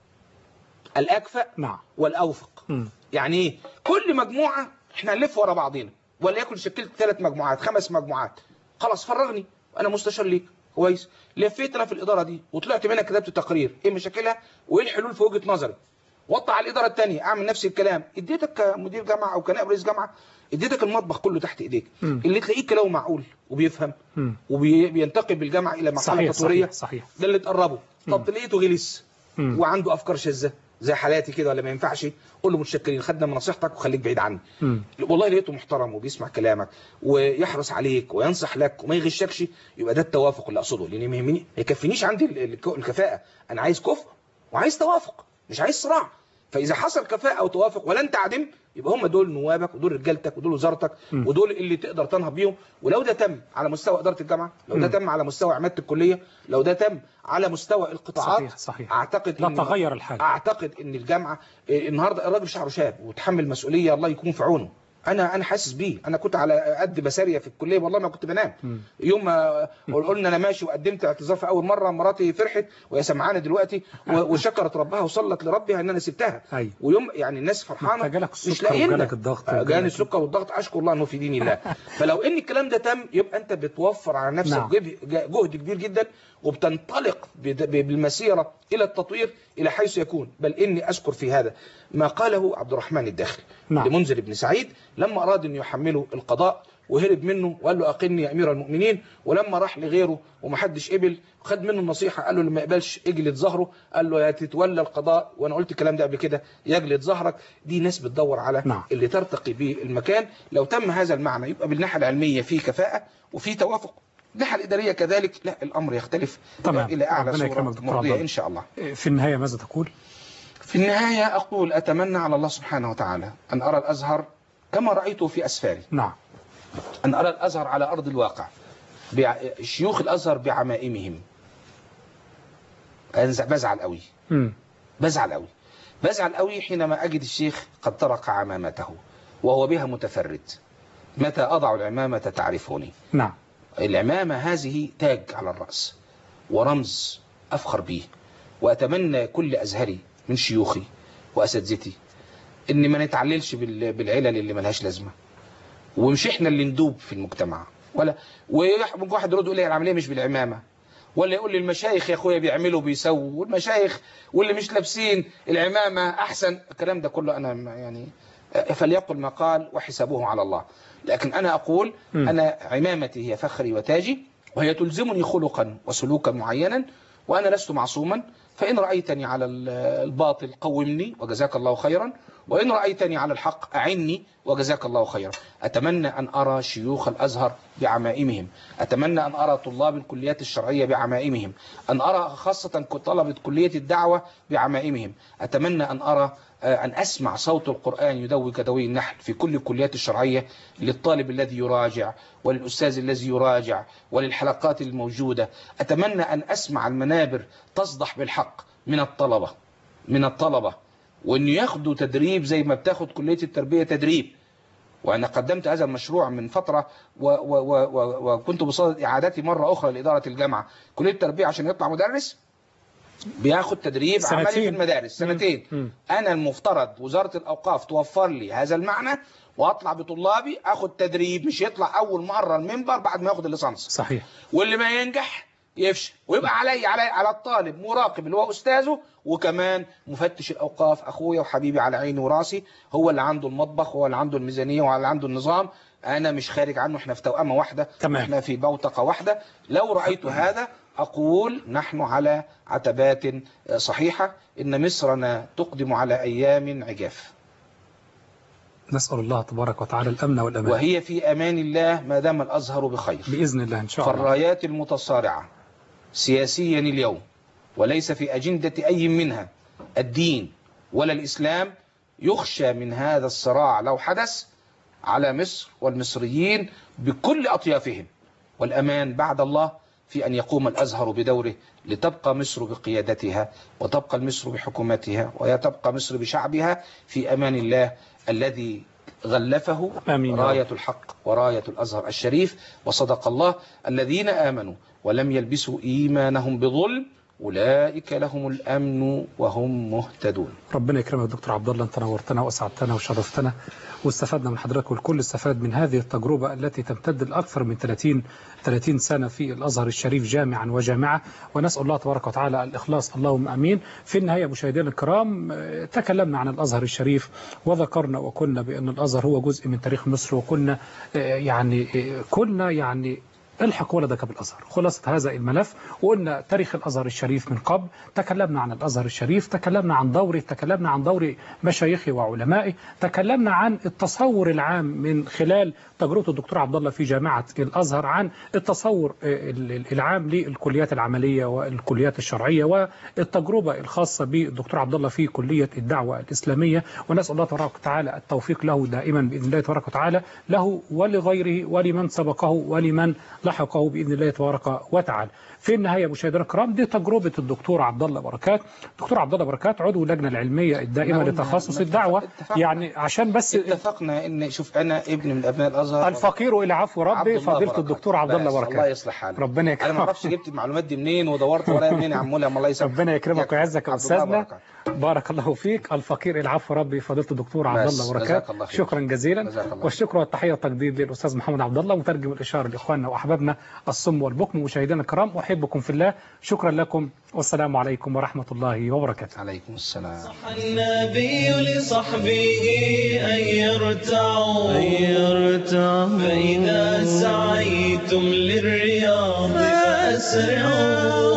الاكفأ نعم والاوفق مم. يعني ايه كل مجموعه احنا هنلف ورا بعضينا وليكن شكلت ثلاث مجموعات خمس مجموعات خلاص فرغني انا مستشار ليك كويس لفيت انا في الاداره دي وطلعت منها كتبت تقرير ايه مشاكلها وايه الحلول في وجهه نظري واطلع على الاداره الثانيه اعمل نفس الكلام اديتك كمدير جامعه او كنائب رئيس جامعه اديتك المطبخ كله تحت ايديك مم. اللي تلاقيه كلامه معقول وبيفهم مم. وبينتقل بالجامعه الى مرحله صحيح تطويريه صحيح صحيح ده اللي تقربه طب لقيته غلس مم. وعنده افكار شاذه زي حالاتي كده ولا ما ينفعش قول له متشكرين خدنا من نصيحتك وخليك بعيد عني مم. والله لقيته محترم وبيسمع كلامك ويحرص عليك وينصح لك وما يغشكش يبقى ده التوافق اللي اقصده لان ما يهمني ما يكفينيش عندي ال- ال- الكفاءه انا عايز كفء وعايز توافق مش عايز صراع فاذا حصل كفاءه او توافق ولن تعدم يبقى هم دول نوابك ودول رجالتك ودول وزارتك مم. ودول اللي تقدر تنهض بيهم ولو ده تم على مستوى اداره الجامعه لو ده مم. تم على مستوى عماده الكليه لو ده تم على مستوى القطاعات صحيح صحيح اعتقد لا إن- تغير الحال اعتقد ان الجامعه إيه، النهارده الراجل شعره شاب وتحمل مسؤوليه الله يكون في عونه انا انا حاسس بيه انا كنت على قد بساريه في الكليه والله ما كنت بنام مم. يوم ما قلنا انا ماشي وقدمت اعتذار في اول مره مراتي فرحت وهي سمعانه دلوقتي و- وشكرت ربها وصلت لربها ان انا سبتها أيوة. ويوم يعني الناس فرحانه محتاجة لك مش السكر لاقيين وجالك الضغط آه، وجالك- جاني السكر والضغط اشكر الله انه في دين الله فلو ان الكلام ده تم يبقى انت بتوفر على نفسك نعم. جهد جهد كبير جدا وبتنطلق بد- بالمسيره الى التطوير الى حيث يكون بل اني اذكر في هذا ما قاله عبد الرحمن الداخلي نعم. لمنذر بن سعيد لما اراد ان يحمله القضاء وهرب منه وقال له اقلني يا امير المؤمنين ولما راح لغيره ومحدش قبل خد منه النصيحه قال له لما يقبلش اجلد ظهره قال له يا تتولى القضاء وانا قلت الكلام ده قبل كده يجلد ظهرك دي ناس بتدور على نعم. اللي ترتقي به المكان لو تم هذا المعنى يبقى بالناحيه العلميه في كفاءه وفي توافق الناحيه الاداريه كذلك لا الامر يختلف تمام. الى اعلى ربنا يكرمك صوره دكتور مرضيه عبد ان شاء الله في النهاية ماذا تقول في النهايه اقول اتمنى على الله سبحانه وتعالى ان ارى الازهر كما رايته في اسفاري نعم أن أرى الأزهر على أرض الواقع بع... شيوخ الأزهر بعمائمهم أنزع بزعل قوي مم. بزعل قوي بزعل قوي حينما أجد الشيخ قد طرق عمامته وهو بها متفرد متى أضع العمامة تعرفني نعم العمامة هذه تاج على الرأس ورمز أفخر به وأتمنى كل أزهري من شيوخي وأساتذتي إن ما نتعللش بال- بالعلل اللي ملهاش لازمة ومش إحنا اللي ندوب في المجتمع ولا وممكن واحد يرد يقول لي العملية مش بالعمامة ولا يقول لي المشايخ يا اخويا بيعملوا بيسووا والمشايخ واللي مش لابسين العمامة أحسن الكلام ده كله أنا ما- يعني فليقل ما قال وحسابه على الله لكن أنا أقول م. أنا عمامتي هي فخري وتاجي وهي تلزمني خلقا وسلوكا معينا وأنا لست معصوما فإن رأيتني على ال- الباطل قومني وجزاك الله خيرا وإن رأيتني على الحق أعني وجزاك الله خيرا أتمنى أن أرى شيوخ الأزهر بعمائمهم أتمنى أن أرى طلاب الكليات الشرعية بعمائمهم أن أرى خاصة طلبة كلية الدعوة بعمائمهم أتمنى أن أرى آه، أن أسمع صوت القرآن يدوي كدوي النحل في كل الكليات الشرعية للطالب الذي يراجع وللأستاذ الذي يراجع وللحلقات الموجودة أتمنى أن أسمع المنابر تصدح بالحق من الطلبة من الطلبة وأن ياخدوا تدريب زي ما بتاخد كلية التربية تدريب وأنا قدمت هذا المشروع من فترة و و و و وكنت بصدد إعادتي مرة أخرى لإدارة الجامعة كلية التربية عشان يطلع مدرس بياخد تدريب عملي في سنتين. المدارس سنتين مم. انا المفترض وزاره الاوقاف توفر لي هذا المعنى واطلع بطلابي اخد تدريب مش يطلع اول مره المنبر بعد ما ياخد الليسانس صحيح واللي ما ينجح يفشل ويبقى علي علي على الطالب مراقب اللي هو استاذه وكمان مفتش الاوقاف اخويا وحبيبي على عيني وراسي هو اللي عنده المطبخ هو اللي عنده الميزانيه وهو اللي عنده النظام انا مش خارج عنه احنا في توأمه واحده تمام. احنا في بوتقه واحده لو رايت هذا اقول نحن على عتبات صحيحه ان مصرنا تقدم على ايام عجاف نسأل الله تبارك وتعالى الأمن والأمان وهي في امان الله ما دام الازهر بخير بإذن الله إن شاء الله فالرايات المتصارعة سياسيا اليوم وليس في أجندة أي منها الدين ولا الإسلام يخشى من هذا الصراع لو حدث على مصر والمصريين بكل أطيافهم والأمان بعد الله في أن يقوم الأزهر بدوره لتبقى مصر بقيادتها وتبقى مصر بحكومتها وتبقى مصر بشعبها في أمان الله الذي غلفه آمين يا رب. راية الحق وراية الأزهر الشريف وصدق الله الذين آمنوا ولم يلبسوا إيمانهم بظلم أولئك لهم الأمن وهم مهتدون ربنا يكرمك دكتور عبد الله انت نورتنا واسعدتنا وشرفتنا واستفدنا من حضرتك والكل استفاد من هذه التجربه التي تمتد لاكثر من 30 30 سنه في الازهر الشريف جامعا وجامعه ونسال الله تبارك وتعالى الاخلاص اللهم امين في النهايه مشاهدينا الكرام آه، تكلمنا عن الازهر الشريف وذكرنا وقلنا بان الازهر هو جزء من تاريخ مصر وكنا آه، يعني آه، كنا يعني الحق ولدك بالأزهر خلاصة هذا الملف وقلنا تاريخ الأزهر الشريف من قبل تكلمنا عن الأزهر الشريف تكلمنا عن دوره تكلمنا عن دور مشايخه وعلمائه تكلمنا عن التصور العام من خلال تجربة الدكتور عبد الله في جامعة الأزهر عن التصور العام للكليات العملية والكليات الشرعية والتجربة الخاصة بالدكتور عبد الله في كلية الدعوة الإسلامية ونسأل الله تبارك وتعالى التوفيق له دائما بإذن الله تبارك وتعالى له ولغيره ولمن سبقه ولمن لحقه بإذن الله تبارك وتعالى في النهاية مشاهدينا الكرام دي تجربة الدكتور عبد الله بركات دكتور عبد الله بركات عضو اللجنة العلمية الدائمة لتخصص الدعوة يعني عشان بس اتفقنا ان شوف انا ابن من ابناء الازهر الفقير الى عفو ربي فضيلة الدكتور عبد الله بركات الله يصلح حالك ربنا يكرمك انا ما اعرفش جبت المعلومات دي منين ودورت ورايا منين يا عم ملهم الله يسامحك ربنا يكرمك ويعزك يا استاذنا بارك الله فيك الفقير العفو ربي فضيلة الدكتور عبد الله بركات شكرا جزيلا والشكر والتحية والتقدير للاستاذ محمد عبد الله مترجم الاشاره لاخواننا واحبابنا الصم والبكم مشاهدينا الكرام احبكم في الله شكرا لكم والسلام عليكم ورحمة الله وبركاته عليكم السلام صح النبي لصحبه أن يرتعوا أن يرتعوا فإذا سعيتم للرياض فأسرعوا